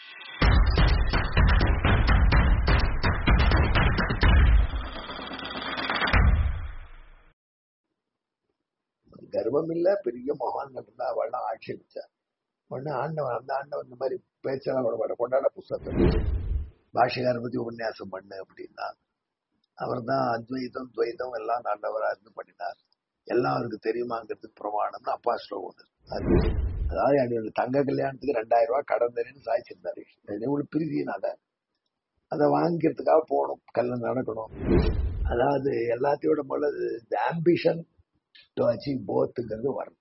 கர்வம் இல்ல பெரிய மகான்கள் இருந்தா அவள்லாம் ஆட்சேபிச்சா உடனே ஆண்டவன் அந்த ஆண்டவன் இந்த மாதிரி பேச்செல்லாம் கூட மாட்டார். கொண்டாட புஸ்தகத்தை பாஷகார பத்தி உபன்யாசம் பண்ணு அப்படின்னா அவர் தான் அத்வைதம் துவைதம் எல்லாம் ஆண்டவரா இருந்து பண்ணினார் எல்லாம் அவருக்கு தெரியுமாங்கிறதுக்கு பிரமாணம்னு அப்பா ஸ்லோகம் ஒண்ணு இருக்கு. அது அதாவது என்னோட தங்க கல்யாணத்துக்கு ரெண்டாயிரம் ரூபாய் கடன் தரேன்னு சாய்ச்சிருந்தாரு எவ்வளவு பிரிதியினால அதை வாங்கிக்கிறதுக்காக போகணும் கல்யாணம் நடக்கணும் அதாவது எல்லாத்தையோட முதல்ல இந்த ஆம்பிஷன் டு அச்சீவ் போத்துங்கிறது வரணும்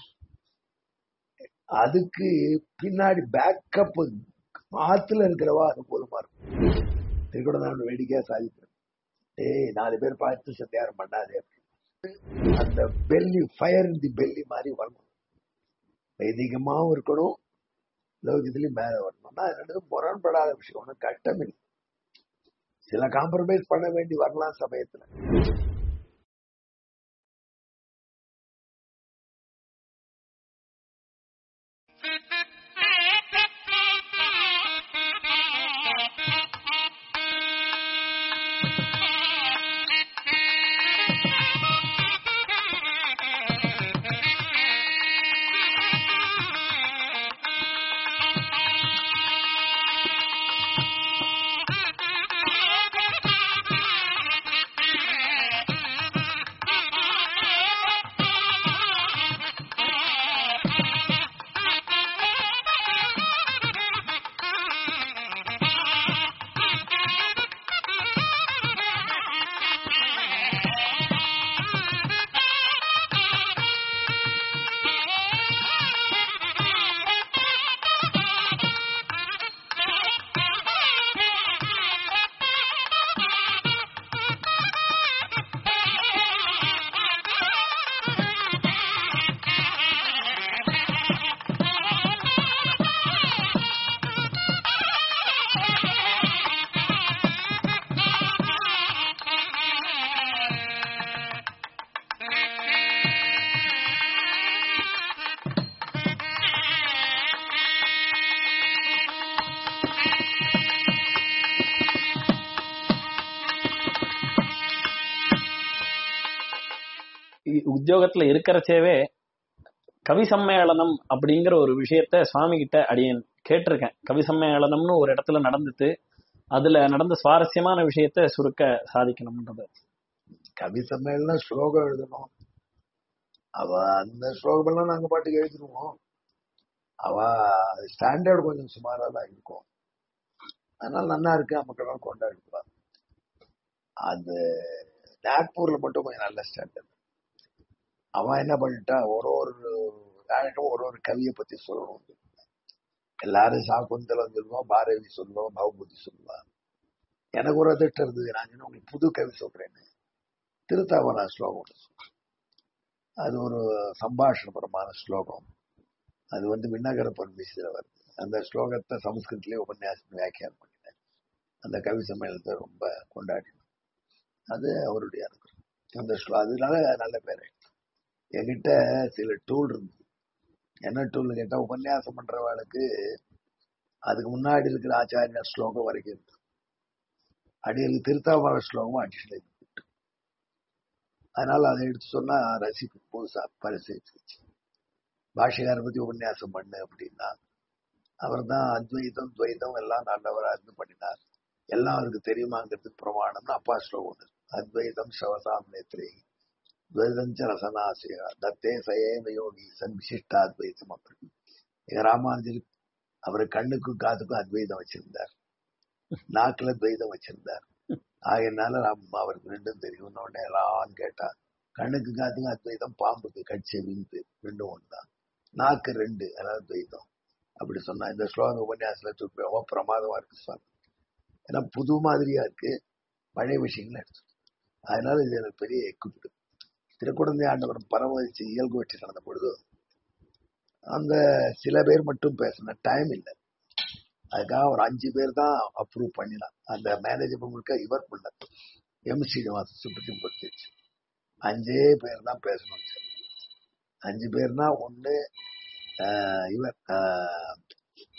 அதுக்கு பின்னாடி பேக்கப் ஆத்துல இருக்கிறவா அனுகூலமா இருக்கும் திருக்குடநாடு வேடிக்கையா சாதிக்கிறேன் ஏய் நாலு பேர் பார்த்து சத்தியாரம் பண்ணாதே அப்படின்னு. அந்த பெல்லி ஃபயர் தி பெல்லி மாதிரி வரணும் வைதிகமாவும் இருக்கணும் லௌகியத்திலையும் மேல வரணும்னா அது ரெண்டும் முரண்படாத விஷயம் ஒன்றும் கஷ்டம் இல்லை சில காம்ப்ரமைஸ் பண்ண வேண்டி வரலாம் சமயத்துல இ- உத்தியோகத்துல இருக்கிறச்சேவே கவி சம்மேளனம் அப்படிங்கிற ஒரு விஷயத்த சுவாமி கிட்ட அடியேன் கேட்டிருக்கேன் கவி சம்மேளனம்னு ஒரு இடத்துல நடந்துட்டு அதுல நடந்த சுவாரஸ்யமான விஷயத்த சுருக்க சாதிக்கணும்ன்றது கவி சம்மேளனம் ஸ்லோகம் எழுதணும் அவ அந்த ஸ்லோகம் எல்லாம் நாங்க பாட்டுக்கு எழுதிருவோம் அவ ஸ்டாண்டர்ட் கொஞ்சம் சுமாரா தான் இருக்கும் அதனால நல்லா இருக்கு மக்கள் கொண்டாடுவா அது நாக்பூர்ல மட்டும் கொஞ்சம் நல்ல ஸ்டாண்டர்ட் அவன் என்ன பண்ணிட்டா ஒரு ஒரு நாளைக்கும் ஒரு ஒரு கவியை பத்தி சொல்லணும் எல்லாரும் சாகுந்தலம் சொல்லுவோம் பாரதி சொல்லுவோம் பகவதி சொல்லுவான் எனக்கு ஒரு திட்டம் இருந்தது நான் சொன்னேன், உங்களுக்கு புது கவி சொல்றேன்னு திருத்தாவனா ஸ்லோகம் ஒண்ணு சொல்றேன். அது ஒரு சம்பாஷணபரமான ஸ்லோகம் அது வந்து விண்ணகர பன்மிசில வருது அந்த ஸ்லோகத்தை சமஸ்கிருத்திலே உபன்யாசம் வியாக்கியானம் பண்ணினேன் அந்த கவி சம்மேளனத்தை ரொம்ப கொண்டாடினோம் அது அவருடைய அனுகிரகம் அந்த ஸ்லோ அதனால நல்ல பேர் என்கிட்ட சில டூல் இருந்தது என்ன டூல்னு கேட்டா உபன்யாசம் பண்றவளுக்கு அதுக்கு முன்னாடி இருக்கிற ஆச்சாரியா ஸ்லோகம் வரைக்கும் இருக்கு அடியலுக்கு திருத்தாவர ஸ்லோகம் அடிஷனல் இருக்கு அதனால அதை எடுத்து சொன்னா ரசிக்கும் புதுசா பரிசீலிச்சு பாஷகார பத்தி உபன்யாசம் பண்ணு அப்படின்னா அவர் தான் அத்வைதம் துவைதம் எல்லாம் நல்லவரா இருந்து பண்ணினார் எல்லாம் அவருக்கு தெரியுமாங்கிறதுக்கு பிரமாணம்னு அப்பா ஸ்லோகம் ஒண்ணு இருக்கு. அத்வைதம் சவசாம் நேத்ரே துவைதம் ச ரசனாசியா தத்தே சயேம யோகி சன் விசிஷ்டாத்வைதம் அப்படி எங்க ராமானுஜர் அவர் கண்ணுக்கும் காதுக்கும் அத்வைதம் வச்சிருந்தார் நாக்குல துவைதம் வச்சிருந்தார் ஆகையினால ராம் அவருக்கு ரெண்டும் தெரியும் உடனே எல்லாம் கேட்டா கண்ணுக்கு காத்துக்கு அத்வைதம் பாம்புக்கு கட்செவின்னு பேர் ரெண்டும் ஒண்ணுதான் நாக்கு ரெண்டு அதாவது துவைதம் அப்படி சொன்னா இந்த ஸ்லோகம் உபன்யாசத்துல தூக்கி ரொம்ப பிரமாதமா இருக்கு சுவாமி ஏன்னா புது மாதிரியா இருக்கு பழைய விஷயங்களை எடுத்து அதனால இது எனக்கு பெரிய எக்குட்டு திருக்குழந்தை ஆண்டவரம் பரமதிச்சு இயல்கோஷ்டி நடந்த பொழுது அந்த சில பேர் மட்டும் பேசின டைம் இல்லை அதுக்காக ஒரு அஞ்சு பேர் தான் அப்ரூவ் பண்ணினான் அந்த மேனேஜர் முழுக்க இவர் பண்ண M Srinivasan supreme court judge அஞ்சே பேர் தான் பேசணும் சார் அஞ்சு பேர்னா ஒண்ணு ஆஹ், இவர் ஆஹ்,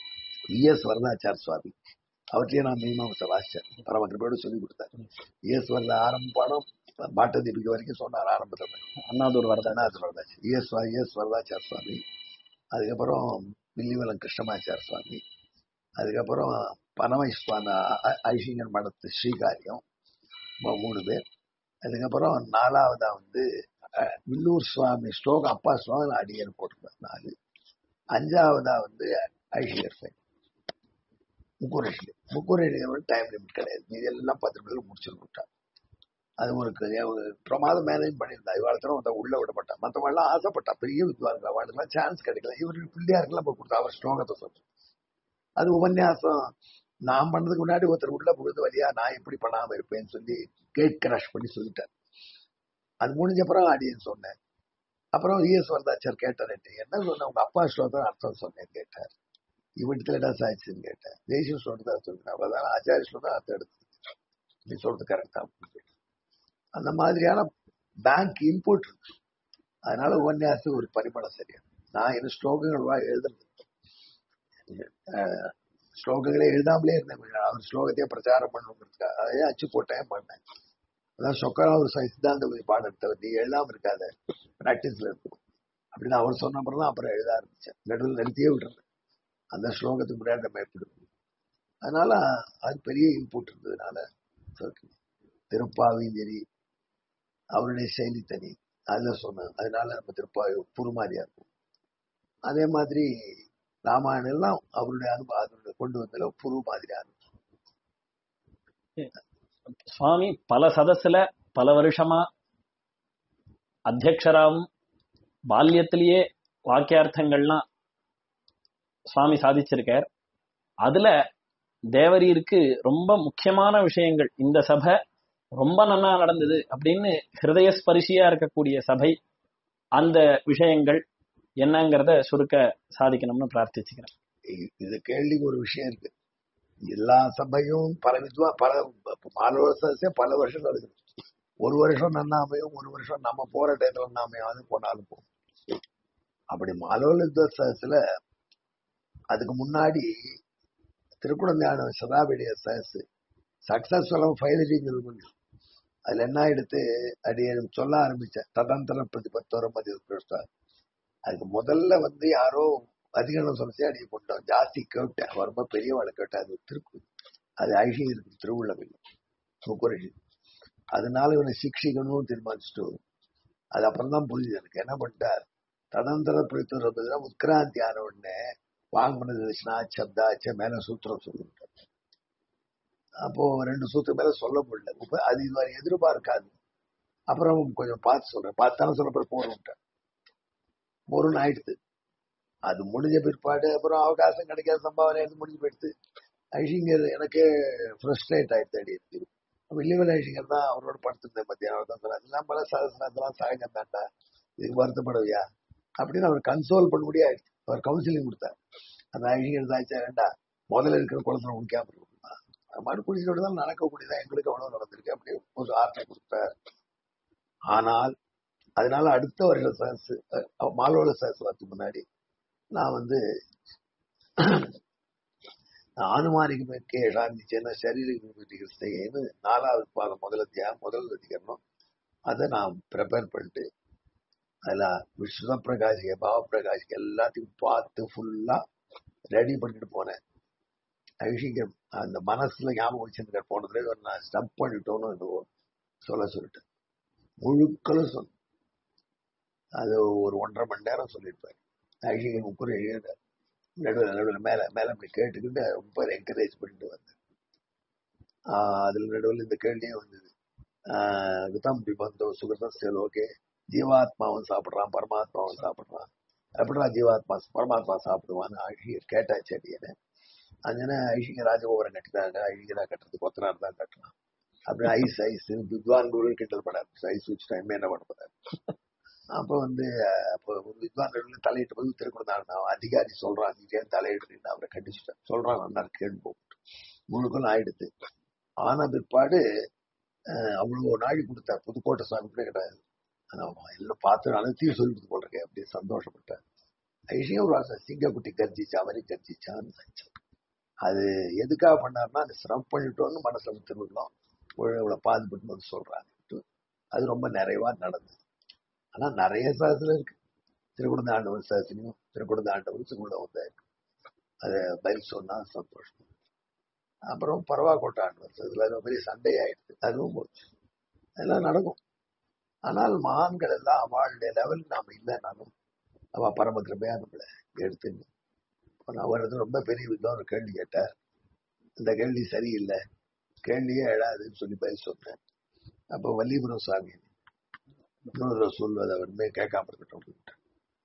இஎஸ் வரதாச்சார் சுவாமி அவற்றையே நான் மீமாசை வாசிச்சேன் பரமகிருப்போடு சொல்லி கொடுத்தார் இஎஸ் வரத ஆரம்ப பாடம் பாட்ட தீபிகை வரைக்கும் சொன்னார் ஆரம்பத்தில் அண்ணாதூர் வரதன் அது வரதாச்சு இஎஸ் இஎஸ் வரதாச்சார் சுவாமி அதுக்கப்புறம் வில்லிவலம் கிருஷ்ணமாச்சார் சுவாமி அதுக்கப்புறம் பனவை சுவாமி அ- ஐஷிங்கன் மடத்து ஸ்ரீகாரியம் ம- மூணு பேர் அதுக்கப்புறம் நாலாவதா வந்து அஹ், வில்லூர் சுவாமி ஸ்லோகம் அப்பா சுவாமி அடியன் போட்டிருந்தார் நாலு அஞ்சாவதா வந்து ஐஷியர் ஃபைன் முக்கூரேஷி முக்கூரேஷி டைம் லிமிட் கிடையாது மீதி எல்லாம் பத்து நிமிஷம் முடிச்சிருந்துட்டான் அது ஒரு க- ஒரு பிரமாதம் மேனேஜ் பண்ணியிருந்தா இவாளத்தனம் வந்து உள்ள விட மாட்டான் மற்றவங்களாம் ஆசைப்பட்டா பெரிய வித்வான்கள் அவளுக்குலாம் சான்ஸ் கிடைக்கல இவருக்கு பிள்ளையாருக்கெல்லாம் போய் கொடுத்தா அவர் ஸ்லோகத்தை சொல்லு அது உபன்யாசம் நான் பண்ணதுக்கு முன்னாடி ஒருத்தர் உள்ள புகுந்து வழியா நான் எப்படி பண்ணாம இருப்பேன்னு சொல்லி கேட் கிராஷ் பண்ணி சொல்லிட்டார் அது முடிஞ்ச அப்புறம் ஆடியன்ஸ் சொன்னேன் அப்புறம் இஎஸ் வரதாச்சார் கேட்டார் என்ன சொன்ன உங்க அப்பா ஸ்லோகத்தான் அர்த்தம் சொன்னேன் கேட்டார் இவன்ட்டு என்ன சாய்ச்சுன்னு கேட்டேன் தேசிய ஸ்லோகத்தான் சொல்றேன் அவ்வளவுதான் ஆச்சாரிய ஸ்லோகம் அர்த்தம் எடுத்து நீ சொல்றது கரெக்டா அந்த மாதிரியான பேங்க் இன்புட் இருக்கு அதனால உபன்யாசம் ஒரு பரிமாணம் சரியா நான் என்ன ஸ்லோகங்கள் வா- எழுதுறது அஹ், ஸ்லோகங்களே எழுதாமலே இருந்தேன் கொஞ்ச நாள். அவர் ஸ்லோகத்தையே பிரச்சாரம் பண்ணணுங்கிறதுக்காக அதையே அச்சு போட்டேன் பண்ணேன் அதான் சொக்கரா ஒரு ச- சித்தாந்த ஒரு பாடம் எடுத்தவர் நீ எழுதாம இருக்காத பிராக்டிஸ்ல இருக்கும் அப்படின்னு அவர் சொன்ன அப்புறம் தான் அப்புறம் எழுத ஆரம்பிச்சேன் நடுவில் நிறுத்தியே விடுறது அந்த ஸ்லோகத்துக்கு முன்னாடி நம்ம எப்படி இருக்கணும். அதனால அது பெரிய இன்புட் இருந்ததுனால இருக்கு. திருப்பாவையும் சரி அவருடைய செயலி தனி அதுல சொன்னேன் அதனால நம்ம திருப்பாவை புருமாரியா இருக்கும் அதே மாதிரி ராமாயணம் எல்லாம் அவருடைய அனுபவம் அதனுடைய கொண்டு வந்ததுல புரு மாதிரியா இருக்கும் சுவாமி பல சதஸ்ல பல வருஷமா அத்தியக்ஷராவும் பால்யத்திலேயே வாக்கியார்த்தங்கள்லாம் சுவாமி சாதிச்சிருக்கார் அதுல தேவரீருக்கு ரொம்ப முக்கியமான விஷயங்கள் இந்த சபை ரொம்ப நன்னா நடந்தது அப்படின்னு ஹிருதய ஸ்பரிசியா இருக்கக்கூடிய சபை அந்த விஷயங்கள் என்னங்கிறத சுருக்க சாதிக்கணும்னு பிரார்த்திச்சுக்கிறேன் இ- இது கேள்விக்கு ஒரு விஷயம் இருக்கு எல்லா சபையும் பல வித்வா பல மாலவசே பல வருஷம் நடக்குது ஒரு வருஷம் நன்னாமையும் ஒரு வருஷம் நம்ம போற டயத்துல நன்னாமையாவது போனாலும் போகும் அப்படி மாலவ சதஸ்ல அதுக்கு முன்னாடி திருக்குழந்தையான சதாபிடைய சதஸ் சக்சஸ்ஃபுல்லாக ஃபைனலிங் இருக்கு அதுல என்ன எடுத்து அடி சொல்ல ஆரம்பிச்சேன் ததந்திர பிரதிபத்தோரம் அது அதுக்கு முதல்ல வந்து யாரோ அதிகம் சொல்லி அடியை போட்டோம் ஜாஸ்தி கேட்டேன் அவன் ரொம்ப பெரியவாளை கேட்டேன் அது திருக்கு அது ஐஷி இருக்கு திருவுள்ளவில் முக்குரஷி அதனால இவனை சிக்ஷிக்கணும்னு தீர்மானிச்சுட்டு அது அப்புறம் தான் புரியுது எனக்கு என்ன பண்ணிட்டார் ததந்திர பிடித்தது உத்கிராந்தி ஆன உடனே வாங்கனது சப்தாச்ச மேல சூத்திரம் சொல்லிவிட்டார் அப்போ ரெண்டு சூத்திரம் மேல சொல்ல முடியல இப்ப அது இதுவரை எதிர்பார்க்காது அப்புறம் கொஞ்சம் பார்த்து சொல்றேன் பார்த்தானே சொல்ல பிறகு போறோம்ட்டேன் பொருள் ஆயிடுது அது முடிஞ்ச பிற்பாடு அப்புறம் அவகாசம் கிடைக்காத சம்பாவனை எடுத்து முடிஞ்சு போயிடுது ஐஷிங்கர் எனக்கே ஃப்ரஸ்ட்ரேட் ஆயிடுது அடி இருக்கு வில்லிவல் ஐஷிங்கர் தான் அவரோட படுத்திருந்தேன் மத்தியானம் தான் சொன்னார் இதெல்லாம் பல சதசனத்தெல்லாம் சகஜம் தாண்டா இதுக்கு வருத்தப்படவியா அப்படின்னு அவர் கன்சோல் பண்ண முடியாது அவர் கவுன்சிலிங் கொடுத்தார் அந்த ஐஷிங்கர் தாய்ச்சா வேண்டா முதல்ல இருக்கிற குளத்துல முடிக்காம இருக்கணும் மறு குடிச்சோடு தான் நடக்கக்கூடியதான் எங்களுக்கு அவ்வளவு நடந்திருக்கு அப்படி ஒரு ஆர்டர் கொடுத்தார் ஆனால் அதனால அடுத்த வருஷ சதஸ் மாலோட சதஸ் வரதுக்கு முன்னாடி நான் வந்து ஆனுமானிக்கு கேஷாந்திச்சேன சரீரிகஸ்தைன்னு நாலாவது பாதம் முதல் அத்தியாயம் முதல் அதிகரணம் அதை நான் ப்ரிப்பேர் பண்ணிட்டு அதில் விஸ்வ பிரகாஷிக பாவ பிரகாஷிக எல்லாத்தையும் பார்த்து ஃபுல்லா ரெடி பண்ணிட்டு போனேன் ஐஷிங்க அந்த மனசுல ஞாபகம் வச்சிருக்க போனதுல இவர் நான் ஸ்டப் பண்ணிட்டோன்னு என்னவோ சொல்ல சொல்லிட்டேன் முழுக்களும் சொன்ன அது ஒரு ஒன்றரை மணி நேரம் சொல்லியிருப்பாரு ஐஷிங்க முக்குரு எழுதினார் நடுவில் நடுவில் மேல மேல அப்படி கேட்டுக்கிட்டு ரொம்ப என்கரேஜ் பண்ணிட்டு வந்தேன் ஆஹ் அதுல நடுவில் இந்த கேள்வியும் வந்தது ஆஹ் விதம் பிபந்தோ சுகதம் ஓகே ஜீவாத்மாவும் சாப்பிடுறான் பரமாத்மாவும் சாப்பிடுறான் எப்படிடா ஜீவாத்மா பரமாத்மா சாப்பிடுவான்னு ஐஷியர் கேட்டாச்சு அடியனே அங்கே ஐஷிங்க ராஜகோபுரம் கட்டினாங்க ஐஷிங்கரா கட்டுறது கொத்தனார் தான் கட்டலாம் அப்படி ஐஸ் ஐஸ் வித்வான் குரு கிண்டல் படாது ஐஸ் வச்சு டைம் என்ன பண்ண போறாரு அப்போ வந்து அப்போ ஒரு வித்வான் தலையிட்டு போய் திருக்குறந்தாள் நான் அதிகாரி சொல்றான் நீ ஏன் தலையிடுறீன்னு அவரை கண்டிச்சுட்டேன் சொல்றான் நல்லா கேள்வி போட்டு முழுக்களும் ஆயிடுத்து ஆன பிற்பாடு அஹ், அவ்வளவு நாழி கொடுத்தார் புதுக்கோட்டை சுவாமி கூட கிடையாது ஆனா எல்லாம் பார்த்து அனைத்தையும் சொல்லிட்டு போட்டிருக்கேன் அப்படியே சந்தோஷப்பட்டேன் ஐஷியம் ஒரு ஆசை சிங்கக்குட்டி கர்ஜிச்சா மாதிரி கர்ஜிச்சான்னு நினைச்சேன் அது எதுக்காக பண்ணாருன்னா அது சிரமம் பண்ணிட்டோம்னு மனசுல திருவிழம் இவ்வளவு பாதுபட்டு வந்து சொல்றாங்க அது ரொம்ப நிறைவா நடந்தது ஆனா நிறைய சாஸ்திரம் இருக்கு திருக்குடந்த ஆண்டவர் சாஸ்திரியும் திருக்குடந்த ஆண்டவர் திருக்குள்ள வந்தாரு அதை பதில் சொன்னா சந்தோஷம் அப்புறம் பரவாக்கோட்டை ஆண்டவர் அதுல அது பெரிய சண்டை ஆயிடுச்சு அதுவும் போச்சு அதெல்லாம் நடக்கும் ஆனால் மகான்கள் எல்லாம் அவளுடைய லெவலுக்கு நாம இல்லைனாலும் அவ பரம கிருபையா நம்மளை எடுத்துன்னு அவர் வந்து ரொம்ப பெரிய விதம் ஒரு கேள்வி கேட்டார் இந்த கேள்வி சரியில்லை கேள்வியே எழாதுன்னு சொல்லி பதில் சொன்னேன் அப்போ வல்லிபுரம் சாமி இன்னொரு தடவை சொல்வது அவர் கேட்காம இருக்கட்டும் அப்படின்ட்டு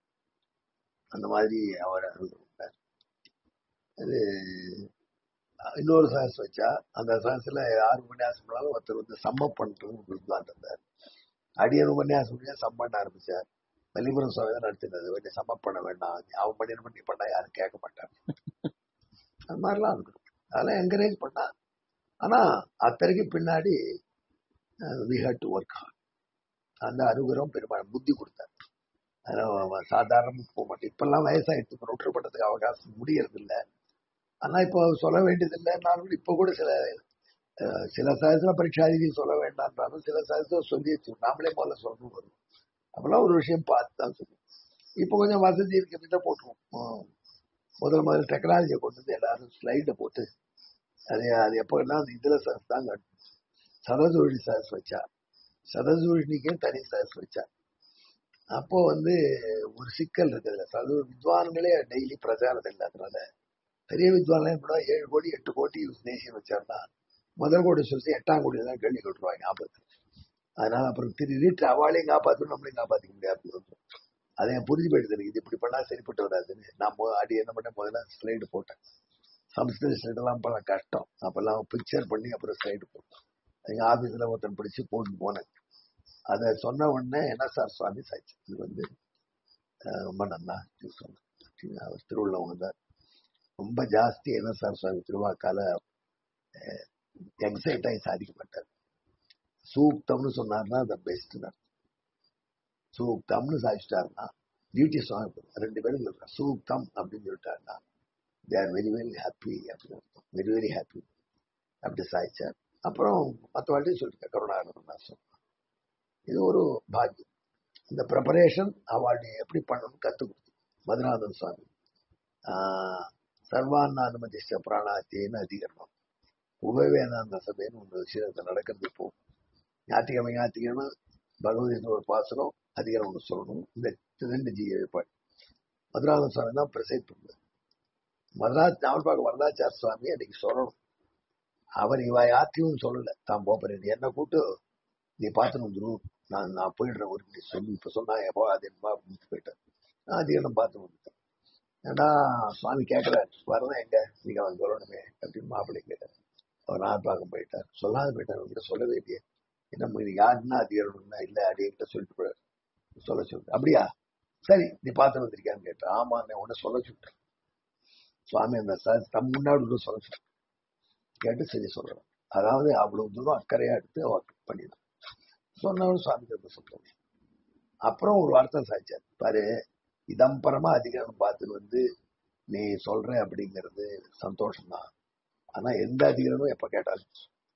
அந்த மாதிரி அவர் இருந்தார் அது இன்னொரு சாஸ் வச்சா அந்த சாஸ்ல யார் உபன்யாசம் பண்ணாலும் ஒருத்தர் வந்து சம்ம பண்ணிட்டு வித்வான் இருந்தார் அடியன் உபன்யாசம் பண்ணி சம் பண்ண ஆரம்பிச்சார் வல்லிபுரம் சுவாமி தான் நடத்தினது வேண்டிய சம்ம பண்ண வேண்டாம் அவன் பண்ணின பண்ணி பண்ணா யாரும் கேட்க மாட்டாங்க அது மாதிரிலாம் இருக்கணும் அதெல்லாம் என்கரேஜ் பண்ணா ஆனா அத்தனைக்கு பின்னாடி we have to work hard அந்த அனுகிரகம் பெரும்பாலும் புத்தி கொடுத்தார் அதெல்லாம் சாதாரண போக மாட்டேன் இப்பெல்லாம் வயசாயிடுச்சு இப்போ நொற்று பண்றதுக்கு அவகாசம் முடியறது இல்லை ஆனா இப்போ சொல்ல வேண்டியது இல்லைன்னாலும் இப்போ கூட சில சில சதத்துல பரீட்சாதிக்கு சொல்ல வேண்டாம்ன்றாலும் சில சதத்துல சொல்லி நாமளே முதல்ல சொல்லணும் வரும் அப்பெல்லாம் ஒரு விஷயம் பார்த்து தான் சொல்லணும் இப்போ கொஞ்சம் வசதி இருக்கிறத போட்டுருவோம் முதல் முதல்ல டெக்னாலஜியை கொண்டு வந்து எல்லாரும் ஸ்லைட போட்டு அது அது எப்போன்னா அந்த இதுல சர்ஸ் தான் சதசூழி சர்ஸ் வச்சா சதசூழினிக்கே தனி சர்ஸ் வச்சா அப்போ வந்து ஒரு சிக்கல் இருக்குதுல்ல சது வித்வான்களே டெய்லி பிரச்சாரம் இல்லாதனால பெரிய வித்வான்களே கூட ஏழு கோடி எட்டு கோடி நேசியம் வச்சாருன்னா முதல் கோடி சொல்லி எட்டாம் கோடி தான் கேள்வி கட்டுருவாங்க ஆபத்து அதனால அப்புறம் திருட்டு அவளையும் காப்பாற்றணும் நம்மளையும் காப்பாற்றிக்க முடியாது அதை என் புரிஞ்சு போயிடுது எனக்கு இது இப்படி பண்ணா சரிப்பட்டு வராதுன்னு நான் அடி என்ன பண்ண முதல்ல ஸ்லைடு போட்டேன் சம்ஸ்கிருத ஸ்லைடு எல்லாம் பண்ண கஷ்டம் அப்பெல்லாம் பிக்சர் பண்ணி அப்புறம் ஸ்லைடு போட்டோம் எங்க ஆபீஸ்ல ஒருத்தன் பிடிச்சு போட்டு போனேன் அதை சொன்ன உடனே என்ன சார் சுவாமி சாய்ச்சி இது வந்து ரொம்ப நல்லா சொன்னேன் அவர் திருவுள்ளவங்க தான் ரொம்ப ஜாஸ்தி என்ன சார் சுவாமி திருவாக்கால எக்ஸைட் ஆகி சாதிக்க மாட்டார் சூக்தம்னு சொன்னார்னா அந்த பெஸ்ட் தான் சூக்தம்னு சாதிச்சிட்டாருன்னா டியூட்டி சுவாமி ரெண்டு பேரும் சொல்றாங்க சூக்தம் அப்படின்னு சொல்லிட்டாருன்னா they are very very happy அப்படின்னு வெரி வெரி ஹாப்பி அப்படி சாதிச்சார் அப்புறம் மற்ற வாட்டி சொல்லிருக்கேன் கருணாகரன் நான் சொன்னேன் இது ஒரு பாக்கியம் இந்த ப்ரிப்பரேஷன் அவளுடைய எப்படி பண்ணணும்னு கற்றுக் கொடுத்து மதுநாதன் சுவாமி சர்வானானுமதிஷ்ட பிராணாத்தியன்னு அதிகரணம் உபவேதாந்த சபைன்னு ஒன்று விஷயத்தை நடக்கிறது இப்போ ஞாத்திக்கிழமை ஞாத்திக்கிழமை பகவதீன ஒரு பாசனம் அதிகாரம் ஒன்று சொல்லணும் இந்த ரெண்டு ஜி ஏற்பாடு மதுராதன் சுவாமி தான் பிரசைட் பண்ணுது மதுரா நாவல்பாக்கம் வரதாச்சார சுவாமி அன்னைக்கு சொல்லணும் அவர் இவ யாத்தையும் சொல்லல தான் போறேன் என்ன கூட்டு நீ பார்த்து வந்துடும் நான் நான் போயிடுறேன் ஒரு நீ சொல்லி இப்ப சொன்னா எப்போ அது என்ன அப்படின்னு போயிட்டேன் நான் அதிகம் பார்த்து வந்துட்டேன் ஏன்னா சுவாமி கேட்கிறாரு வரதான் எங்க நீங்க அவன் சொல்லணுமே அப்படின்னு மாப்பிள்ளை கேட்டார் அவர் நான் பார்க்க போயிட்டார் சொல்லாத போயிட்டார் உங்ககிட்ட சொல்லவே இல்லையே என்ன இது யாருன்னா அதிகாரம்னா இல்ல அடிக்கிட்ட சொல்லிட்டு போறாரு சொல்ல சொல்லிட்டு அப்படியா சரி நீ பார்த்து வந்திருக்கியான்னு கேட்டேன் ஆமா நான் உன்ன சொல்ல சொல்லிட்டேன் சுவாமி அந்த தம் முன்னாடி உள்ள சொல்ல சொல்லிட்டேன் கேட்டு சரி சொல்றேன் அதாவது அவ்வளவு தூரம் அக்கறையா எடுத்து அவர் பண்ணிடும் சொன்னவன் சுவாமி ரொம்ப சந்தோஷம் அப்புறம் ஒரு வார்த்தை சாய்ச்சார் பாரு இதம்பரமா அதிகாரம் பார்த்துட்டு வந்து நீ சொல்ற அப்படிங்கிறது சந்தோஷம் தான் ஆனா எந்த அதிகாரமும் எப்ப கேட்டாலும்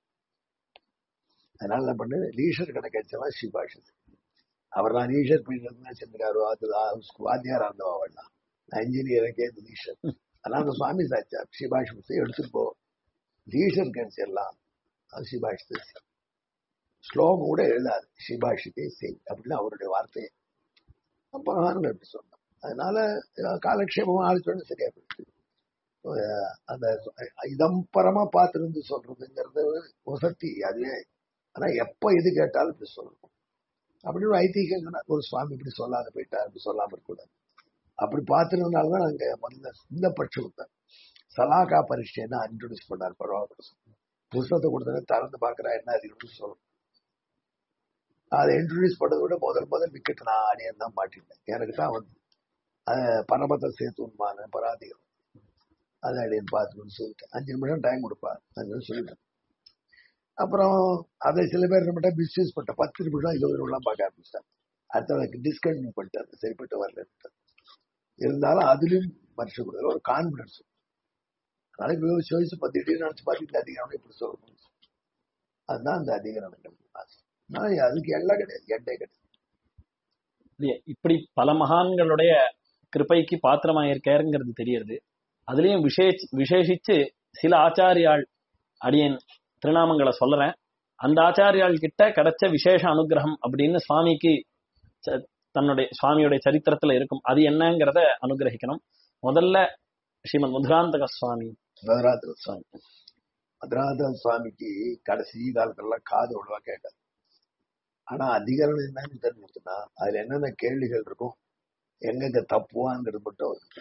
அதனால என்ன பண்ணு லீஷர் கணக்கடிச்சவன் ஸ்ரீபாஷன் அவர் நான் லீஷர் பண்ணிட்டு செஞ்சிருக்காரு அது வாத்தியாரா இருந்தவா அவள்லாம் நான் இன்ஜினியருக்கே லீஷர் அதனால அந்த சுவாமி சாச்சா ஸ்ரீபாஷத்தை எடுத்துட்டு போ லீஷர் கிடைச்சிடலாம் அது ஸ்ரீபாஷத்தை ஸ்லோகம் கூட எழுதாது ஸ்ரீபாஷித்தே செய் அப்படின்னு அவருடைய வார்த்தையை பகவான்கள் எப்படி சொன்னோம் அதனால காலக்ஷேபம் ஆலோசனை சரியா போயிடுச்சு அந்த இதம்பரமா பார்த்திருந்து சொல்றதுங்கிறது வசதி அதுவே ஆனா எப்ப எது கேட்டாலும் இப்படி சொல்லணும் அப்படி ஒரு ஐதீகம் ஒரு சுவாமி இப்படி சொல்லாத போயிட்டார் அப்படி சொல்லாம இருக்கக்கூடாது அப்படி பார்த்திருந்தனாலதான் நாங்க முதல்ல இந்த பட்சம் விட்டேன் சலாகா பரீட்சைன்னு இன்ட்ரோடியூஸ் பண்ணார் பரவாயில்ல புஸ்தகத்தை கொடுத்தா திறந்து பாக்குறா என்ன அது சொல்லணும் அதை இன்ட்ரடியூஸ் பண்ணதை விட முதல் முதல் விக்கெட் நான் அணியன் தான் மாட்டிருந்தேன் எனக்கு தான் வந்து பரமத்தை சேர்த்து உண்மான பராதிகம் அதை அடியன் பார்த்துன்னு சொல்லிட்டேன் அஞ்சு நிமிஷம் டைம் கொடுப்பார் அஞ்சு சொல்லிட்டேன் அப்புறம் அதை சில பேர் நம்மகிட்ட மிஸ்யூஸ் பண்ணிட்டேன் பத்து நிமிஷம் இருபது நிமிஷம் பார்க்க ஆரம்பிச்சிட்டேன் அடுத்தவனுக்கு டிஸ்கண்டினியூ பண்ணிட்டாரு சரிப்பட்டு வரல இருந்தாலும் அதுலயும் மனுஷன் கொடுக்குற ஒரு கான்பிடன்ஸ் நாளைக்கு யோசிச்சு யோசிச்சு பத்திட்டு நினைச்சு பார்த்து இந்த அதிகாரம் இப்படி சொல்லணும் அதுதான் அந்த அதிகாரங்கள் நான் அதுக்கு எல்லாம் கிடையாது எட்டே கிடையாது இல்லையா, இப்படி பல மகான்களுடைய கிருபைக்கு பாத்திரமாயிருக்காருங்கிறது தெரியறது அதுலயும் விசேஷ விசேஷிச்சு சில ஆச்சாரியாள் அடியேன் திருநாமங்களை சொல்றேன் அந்த ஆச்சாரியாள் கிட்ட கிடைச்ச விசேஷ அனுகிரகம் அப்படின்னு சுவாமிக்கு ச- தன்னுடைய சுவாமியுடைய சரித்திரத்துல இருக்கும் அது என்னங்கிறத அனுகிரகிக்கணும் முதல்ல ஸ்ரீமத் முதுராந்தக சுவாமி மதுராந்தக சுவாமி மதுராந்தக சுவாமிக்கு கடைசி காலத்துல காது அவ்வளவா கேட்காது ஆனா அதிகாரம் என்னன்னு தெரிஞ்சுட்டுனா அதுல என்னென்ன கேள்விகள் இருக்கும் எங்கெங்க தப்புவாங்கிறது மட்டும் அவருக்கு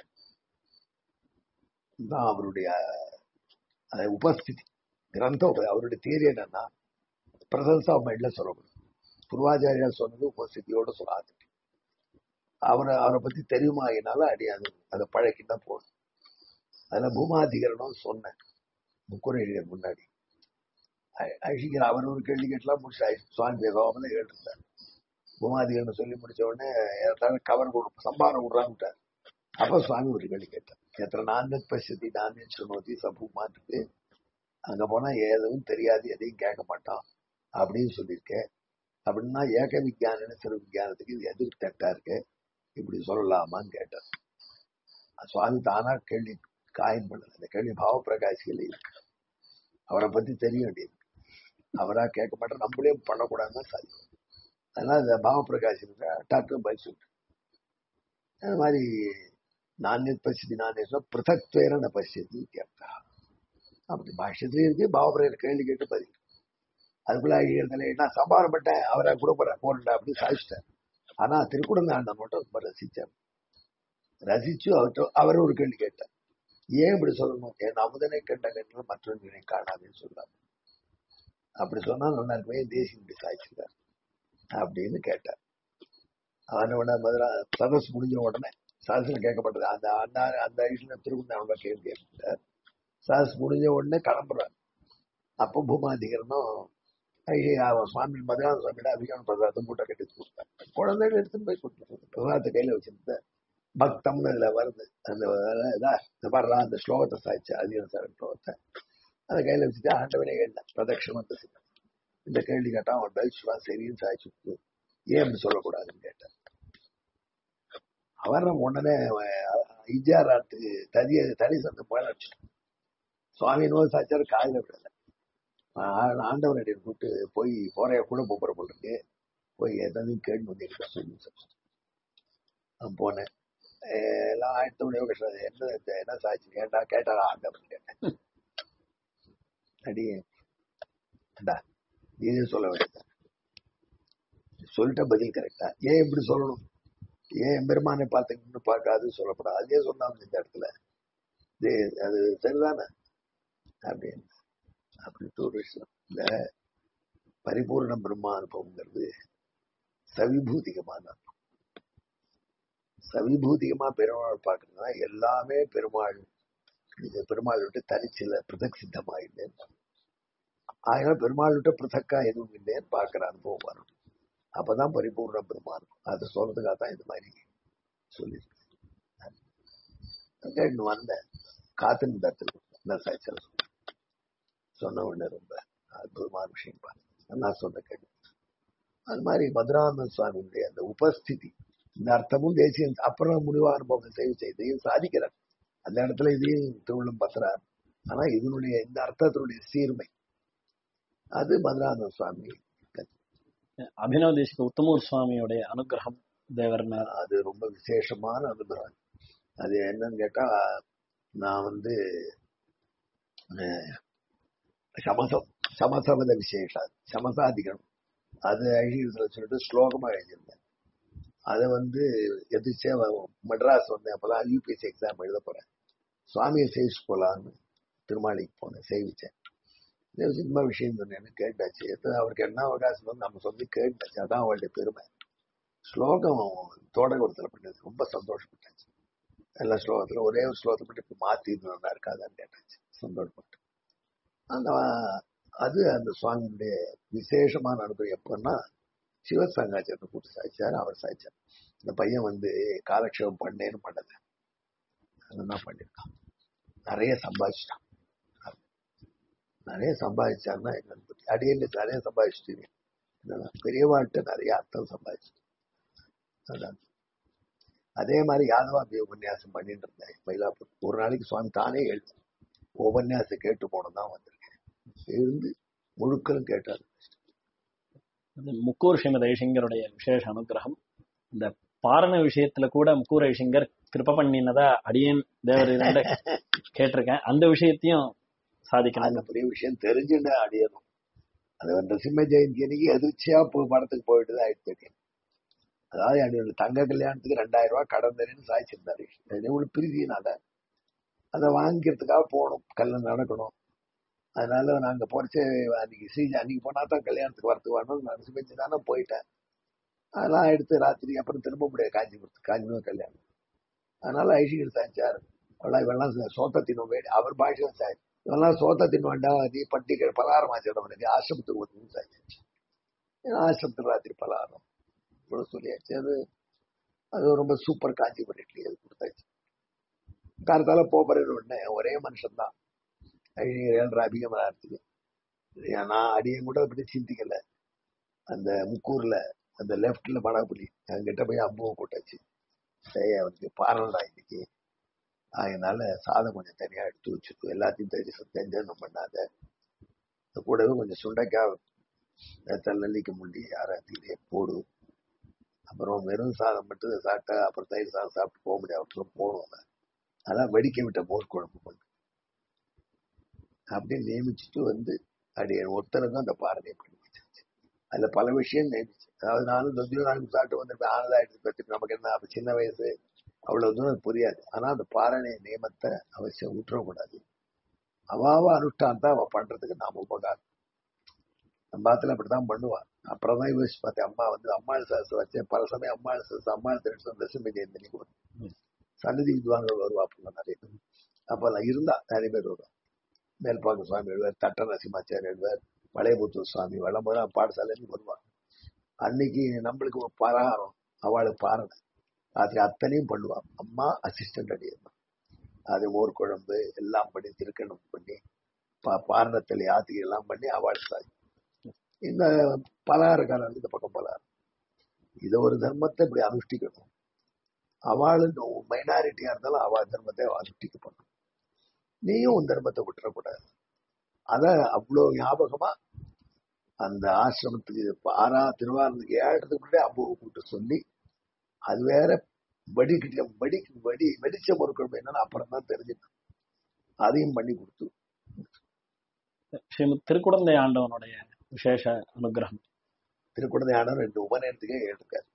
தான் அவருடைய அஹ், உபஸ்திதி கிரந்த உப- அவருடைய தேரி என்னன்னா பிரசன்ஸ் ஆஃப் மைண்ட்ல சொல்லக்கூடாது பூர்வாச்சாரியார் சொன்னது உபஸ்திதியோட சொல்லாது அவரை அவரை பத்தி தெரியுமா ஆகினால அடி அது அதை பழக்கிட்டா போதும் அதுல பூமாதிகரணம் சொன்னேன் முக்குரையர் முன்னாடி அ- அழிக்கிற அவர் ஒரு கேள்வி கேட்டலாம் முடிச்சு அழி- சுவாமி பேசாமல கேட்டிருந்தார் பூமாதிகரணம் சொல்லி முடிச்ச உடனே ஏதாவது கவர் கொடு சம்பாரம் விடுறான்ட்டார் அப்ப சுவாமி ஒரு கேள்வி கேட்டார் எத்தனை நான்கு பசதி நானே சுனோதி சபு மாட்டுக்கு அங்க போனா எதுவும் தெரியாது எதையும் கேட்க மாட்டான் அப்படின்னு சொல்லியிருக்கேன் அப்படின்னா ஏக விஞ்ஞான சிறு விஞ்ஞானத்துக்கு இது எதிர் தட்டா இருக்கு இப்படி சொல்லலாமான்னு கேட்டார் சுவாமி தானா கேள்வி காயம் பண்ணல அந்த கேள்வி பாவ பிரகாசிகள் இருக்கு அவரை பத்தி தெரிய வேண்டியது அவரா கேட்க மாட்டோம் நம்மளே பண்ணக்கூடாதுன்னு சாதிக்கும் அதனால இந்த பாவ பிரகாஷ் டாக்டர் பதில் சொல்லிட்டு அது மாதிரி நானே பசிதி நானே பிருத்தக்வேர ந பசியது கேட்டா அப்படி பாஷ்யத்திலே இருக்கு பாவபிரகர் கேள்வி கேட்டு பதில் அதுக்குள்ள எழுதல நான் சம்பாரப்பட்டேன் அவரை கொடுப்பற போறா அப்படி சாதிச்சிட்டார் ஆனா திருக்குடந்தாண்டம் மட்டும் ரொம்ப ரசிச்சார் ரசிச்சு அவர்கிட்ட அவர் ஒரு கேள்வி கேட்டார் ஏன் இப்படி சொல்லணும் என் அமுதனை கண்ட கண்ணில் மற்றொன்றினை காணாதுன்னு சொல்லலாம் அப்படி சொன்னா நல்லா இருக்குமே தேசியம் இப்படி சாய்ச்சிருக்கார் அப்படின்னு கேட்டார் அவனோட மதுரா சதஸ் முடிஞ்ச உடனே சதஸ்ல கேட்கப்பட்டது அந்த அண்ணா அந்த ஐஸ்ல திருக்குந்தாண்ட கேள்வி கேட்கிறார் சதஸ் முடிஞ்ச உடனே கிளம்புறாரு அப்போ பூமாதிகரனும் ஐயே, அவன் சுவாமி மதுரா சுவாமியோட அபிஷேகம் பிரசாதம் மூட்டை கட்டி கொடுத்தார் குழந்தைகள் எடுத்துன்னு போய் கொடுத்துருக்காங்க பிரசாதத்தை கையில வச்சிருந்த பக்தம்னு இதுல வருது அந்த இதா இந்த வர்றா அந்த ஸ்லோகத்தை சாய்ச்சு அதிகம் சார் ஸ்லோகத்தை அதை கையில வச்சுட்டு ஆண்டவனே கேட்டேன் பிரதட்சணத்தை செய்யணும் இந்த கேள்வி கேட்டா அவன் பதிச்சுவா சரின்னு சாய்ச்சி விட்டு ஏன் அப்படி சொல்லக்கூடாதுன்னு கேட்டேன் அவர் உடனே ஐஜாராத்துக்கு ததிய தனி சந்த போல வச்சுட்டான் சுவாமி நோய் சாச்சாரு காதில் விடல ஆ- ஆண்டவர் அடியை கூப்பிட்டு போய் போறைய கூட போற போல இருக்கு போய் எதாவது கேட்டு வந்து என்கிட்ட சொல்லி நான் போனேன் அஹ் எல்லாம் ஆயிரத்தி மணி கஷ்டம் என்ன இது, என்ன சாட்சி ஏன்டா கேட்டாரா ஆண்டவர் கேட்டேன் அடி ஏண்டா நீதே சொல்ல வேண்டியது சொல்லிட்ட பதில் கரெக்டா ஏன் இப்படி சொல்லணும் ஏன் எம்பெருமானை பார்த்தீங்கன்னு பார்க்காது சொல்லப்படாது அதே சொன்னாங்க இந்த இடத்துல இது அது சரிதானே அப்படின்னு அப்படின்ட்டு ஒரு விஷயம் இந்த பரிபூர்ண பிரம்மா அனுபவங்கிறது சவிபூதிகமான அனுபவம். சவிபூதிகமா பெருமாள் பார்க்கறதுனா எல்லாமே பெருமாள் இது பெருமாள் விட்டு தனிச்சில பிரதக் சித்தமா இல்லைன்னு ஆகினா பெருமாள் விட்டு பிரதக்கா எதுவும் இல்லைன்னு பார்க்கிற அனுபவம் வரும் அப்பதான் பரிபூர்ண பிரம்மா இருக்கும் அதை சொல்றதுக்காக தான் இந்த மாதிரி சொல்லியிருக்கேன் கேட்டு வந்தேன் காத்தின் தரத்தில் நான் சாய்ச்சல் சொன்ன உடனே ரொம்ப அற்புதமான விஷயம் பாருங்க நான் சொன்ன கேள்வி அது மாதிரி மதுரானந்த சுவாமியுடைய அந்த உபஸ்திதி இந்த அர்த்தமும் தேசிய அப்புறம் முடிவா அனுபவம் செய்து செய்தையும் சாதிக்கிறார் அந்த இடத்துல இதையும் திருவிழம் பத்துறார் ஆனா இதனுடைய இந்த அர்த்தத்தினுடைய சீர்மை அது மதுரானந்த சுவாமி அபினவ தேசிக உத்தமூர் சுவாமியோடைய அனுகிரகம் தேவர்னார் அது ரொம்ப விசேஷமான அனுபவம் அது என்னன்னு கேட்டா நான் வந்து அஹ், சமசம் சமசபத விசேஷம் சமசாதிகரம் அது அழிகிறதுல சொல்லிட்டு ஸ்லோகமா எழுதியிருந்தேன் அதை வந்து எதிர்த்தே மெட்ராஸ் வந்தேன் அப்பதான் யூபிஎஸ்சி எக்ஸாம் எழுத போறேன் சுவாமியை சேவிச்சு போலான்னு திருமாலிக்கு போனேன் சேவிச்சேன் இந்த சினிமா விஷயம் சொன்னேன்னு கேட்டாச்சு எத்தனை அவருக்கு என்ன அவகாசம் வந்து நம்ம சொல்லி கேட்டாச்சு அதான் அவளுடைய பெருமை ஸ்லோகம் தோடகுரத்துல பண்ணது ரொம்ப சந்தோஷப்பட்டாச்சு எல்லா ஸ்லோகத்துல ஒரே ஒரு ஸ்லோகத்தை மட்டும் இப்ப மாத்தி நல்லா இருக்காதான்னு கேட்டாச்சு சந்தோஷப்பட்டு அந்த அது அந்த சுவாமியுடைய விசேஷமான அனுபவம் எப்பன்னா சிவசங்காச்சாரத்தை கூட்டு சாய்ச்சார் அவர் சாய்ச்சார் இந்த பையன் வந்து காலக்ஷேபம் பண்ணேன்னு பண்ணல அதுதான் பண்ணிருக்கான் நிறைய சம்பாதிச்சிட்டான் நிறைய சம்பாதிச்சாருன்னா என்னன்னு பத்தி அடியன்னு நிறைய சம்பாதிச்சுட்டு பெரியவாழ்கிட்ட நிறைய அர்த்தம் சம்பாதிச்சு அதான் அதே மாதிரி யாதவாபி உபன்யாசம் பண்ணிட்டு இருந்தேன் மயிலாப்பூர் ஒரு நாளைக்கு சுவாமி தானே எழுது உபன்யாசம் கேட்டு போனோம் தான் வந்திருக்கேன் இருந்து முழுக்களும் கேட்டார் அது முக்கூர் ஸ்ரீமத் ஐஷங்கருடைய விசேஷ அனுகிரகம் இந்த பாரண விஷயத்துல கூட முக்கூர் ஐஷங்கர் கிருப பண்ணினதா அடியேன் தேவர் இரண்ட கேட்டிருக்கேன் அந்த விஷயத்தையும் சாதிக்கணும் அந்த பெரிய விஷயம் தெரிஞ்சுட்டு அடியணும் அது வந்து சிம்ம ஜெயந்தி அன்னைக்கு எதிர்ச்சியா போய் படத்துக்கு போயிட்டு தான் ஆயிடுச்சு தெரியும் அதாவது என்னோட தங்க கல்யாணத்துக்கு ரெண்டாயிரம் ரூபாய் கடன் தரேன்னு சாய்ச்சிருந்தாரு எவ்வளவு பிரீதினால அதை வாங்கிக்கிறதுக்காக போகணும் கல்யாணம் நடக்கணும் அதனால நாங்க போறச்சு அன்னைக்கு ஸ்ரீஜி அன்னைக்கு போனா தான் கல்யாணத்துக்கு வரத்துக்கு வரணும் நான் சிமெஞ்சு தானே போயிட்டேன் அதெல்லாம் எடுத்து ராத்திரி அப்புறம் திரும்ப முடியாது காஞ்சிபுரத்து காஞ்சிபுரம் கல்யாணம் அதனால ஐஷிகர் சாய்ச்சார் அவ்வளோ இவெல்லாம் சோத்த தின்னும் வேண்டி அவர் பாஷை சாய் இவெல்லாம் சோத்த தின் வேண்டாம் நீ பண்டிகை பலகாரம் ஆச்சிடவனுக்கு ஆசிரமத்துக்கு வந்து சாய்ச்சாச்சு ஆசிரமத்துக்கு ராத்திரி பலகாரம் இவ்வளவு சொல்லியாச்சு அது அது ரொம்ப சூப்பர் காஞ்சிபுரம் இட்லி அது கொடுத்தாச்சு காலத்தால போகிறேன்னு உடனே ஒரே மனுஷன் தான் ஏழரை அதிகமாக இருக்குது நான் அடியும் கூட அப்படி சிந்திக்கல அந்த முக்கூர்ல அந்த லெஃப்ட்ல மடாபுலி அங்கிட்ட போய் அம்புவை போட்டாச்சு சரி அவனுக்கு பாரலடா இன்னைக்கு அதனால சாதம் கொஞ்சம் தனியா எடுத்து வச்சுக்கோ எல்லாத்தையும் தெரிஞ்சு தெரிஞ்சு பண்ணாத அது கூடவே கொஞ்சம் சுண்டைக்காய் நல்லிக்க முண்டி ஆராத்திலே போடு அப்புறம் வெறும் சாதம் மட்டும் சாப்பிட்டா அப்புறம் தயிர் சாதம் சாப்பிட்டு போக முடியாது அப்புறம் போடுவாங்க அதான் வெடிக்க விட்ட மோர் குழம்பு பண்ணு அப்படின்னு நியமிச்சுட்டு வந்து அடி ஒருத்தனுக்கும் அந்த பாரதியை பண்ணி வச்சாச்சு அதுல பல விஷயம் நியமிச்சு அதாவது நானும் தொந்தியும் நானும் சாப்பிட்டு வந்திருப்பேன் ஆனதா எடுத்து பத்தி நமக்கு என்ன அப்ப சின்ன வயசு அவ்வளவு தூரம் புரியாது ஆனா அந்த பாரணை நியமத்தை அவசியம் விட்டுறக்கூடாது அவாவ அனுஷ்டான் தான் அவ பண்றதுக்கு நாம உபகாரம் நம்ம பாத்துல அப்படித்தான் பண்ணுவான் அப்புறம் தான் யோசிச்சு பார்த்தேன் அம்மா வந்து அம்மாள் சாசு வச்சேன் பல சமயம் அம்மாள் சாசு அம்மாள் தெரிவிச்சு தசமி ஜெயந்திக்கு வரும் சன்னதி வித்வான்கள் வருவா அப்படின்னா நிறைய பேர் அப்ப நான் இருந்தா நிறைய பேர் வருவா மேல்பாக்க சுவாமி எழுவார் தட்ட நரசிம்மாச்சார் எழுவார் வளையபுத்தூர் சுவாமி வளமுறை பாடசாலைன்னு வருவாங்க அன்னைக்கு நம்மளுக்கு ஒரு பலகாரம் அவளுக்கு பாருங்க ராத்திரி அத்தனையும் பண்ணுவான் அம்மா அசிஸ்டன்ட் அடியம்மா அது மோர் குழம்பு எல்லாம் பண்ணி திருக்கணம் பண்ணி பா பாரணத்தில் யாத்திரை எல்லாம் பண்ணி அவள் சாய் இந்த பலகாரக்காரன் இந்த பக்கம் பலகாரம் இதை ஒரு தர்மத்தை இப்படி அனுஷ்டிக்கணும் அவளும் மைனாரிட்டியா இருந்தாலும் அவள் தர்மத்தை அனுஷ்டிக்க பண்ணும் நீயும் உன் தர்மத்தை விட்டுறக்கூடாது அத அவ்வளவு ஞாபகமா அந்த ஆசிரமத்துக்கு ஆறா திருவாரூருக்கு ஏழத்துக்கு முன்னாடி அம்புவை கூப்பிட்டு சொல்லி அது வேற வடிக்கிட்ட வடி வடி வெடிச்ச பொருட்கள் என்னன்னு அப்புறம் தான் தெரிஞ்சுக்கணும் அதையும் பண்ணி கொடுத்து ஸ்ரீமத் திருக்குடந்தை ஆண்டவனுடைய விசேஷ அனுகிரகம் திருக்குடந்தை ஆண்டவன் ரெண்டு உபநயனத்துக்கே எழுதிருக்காரு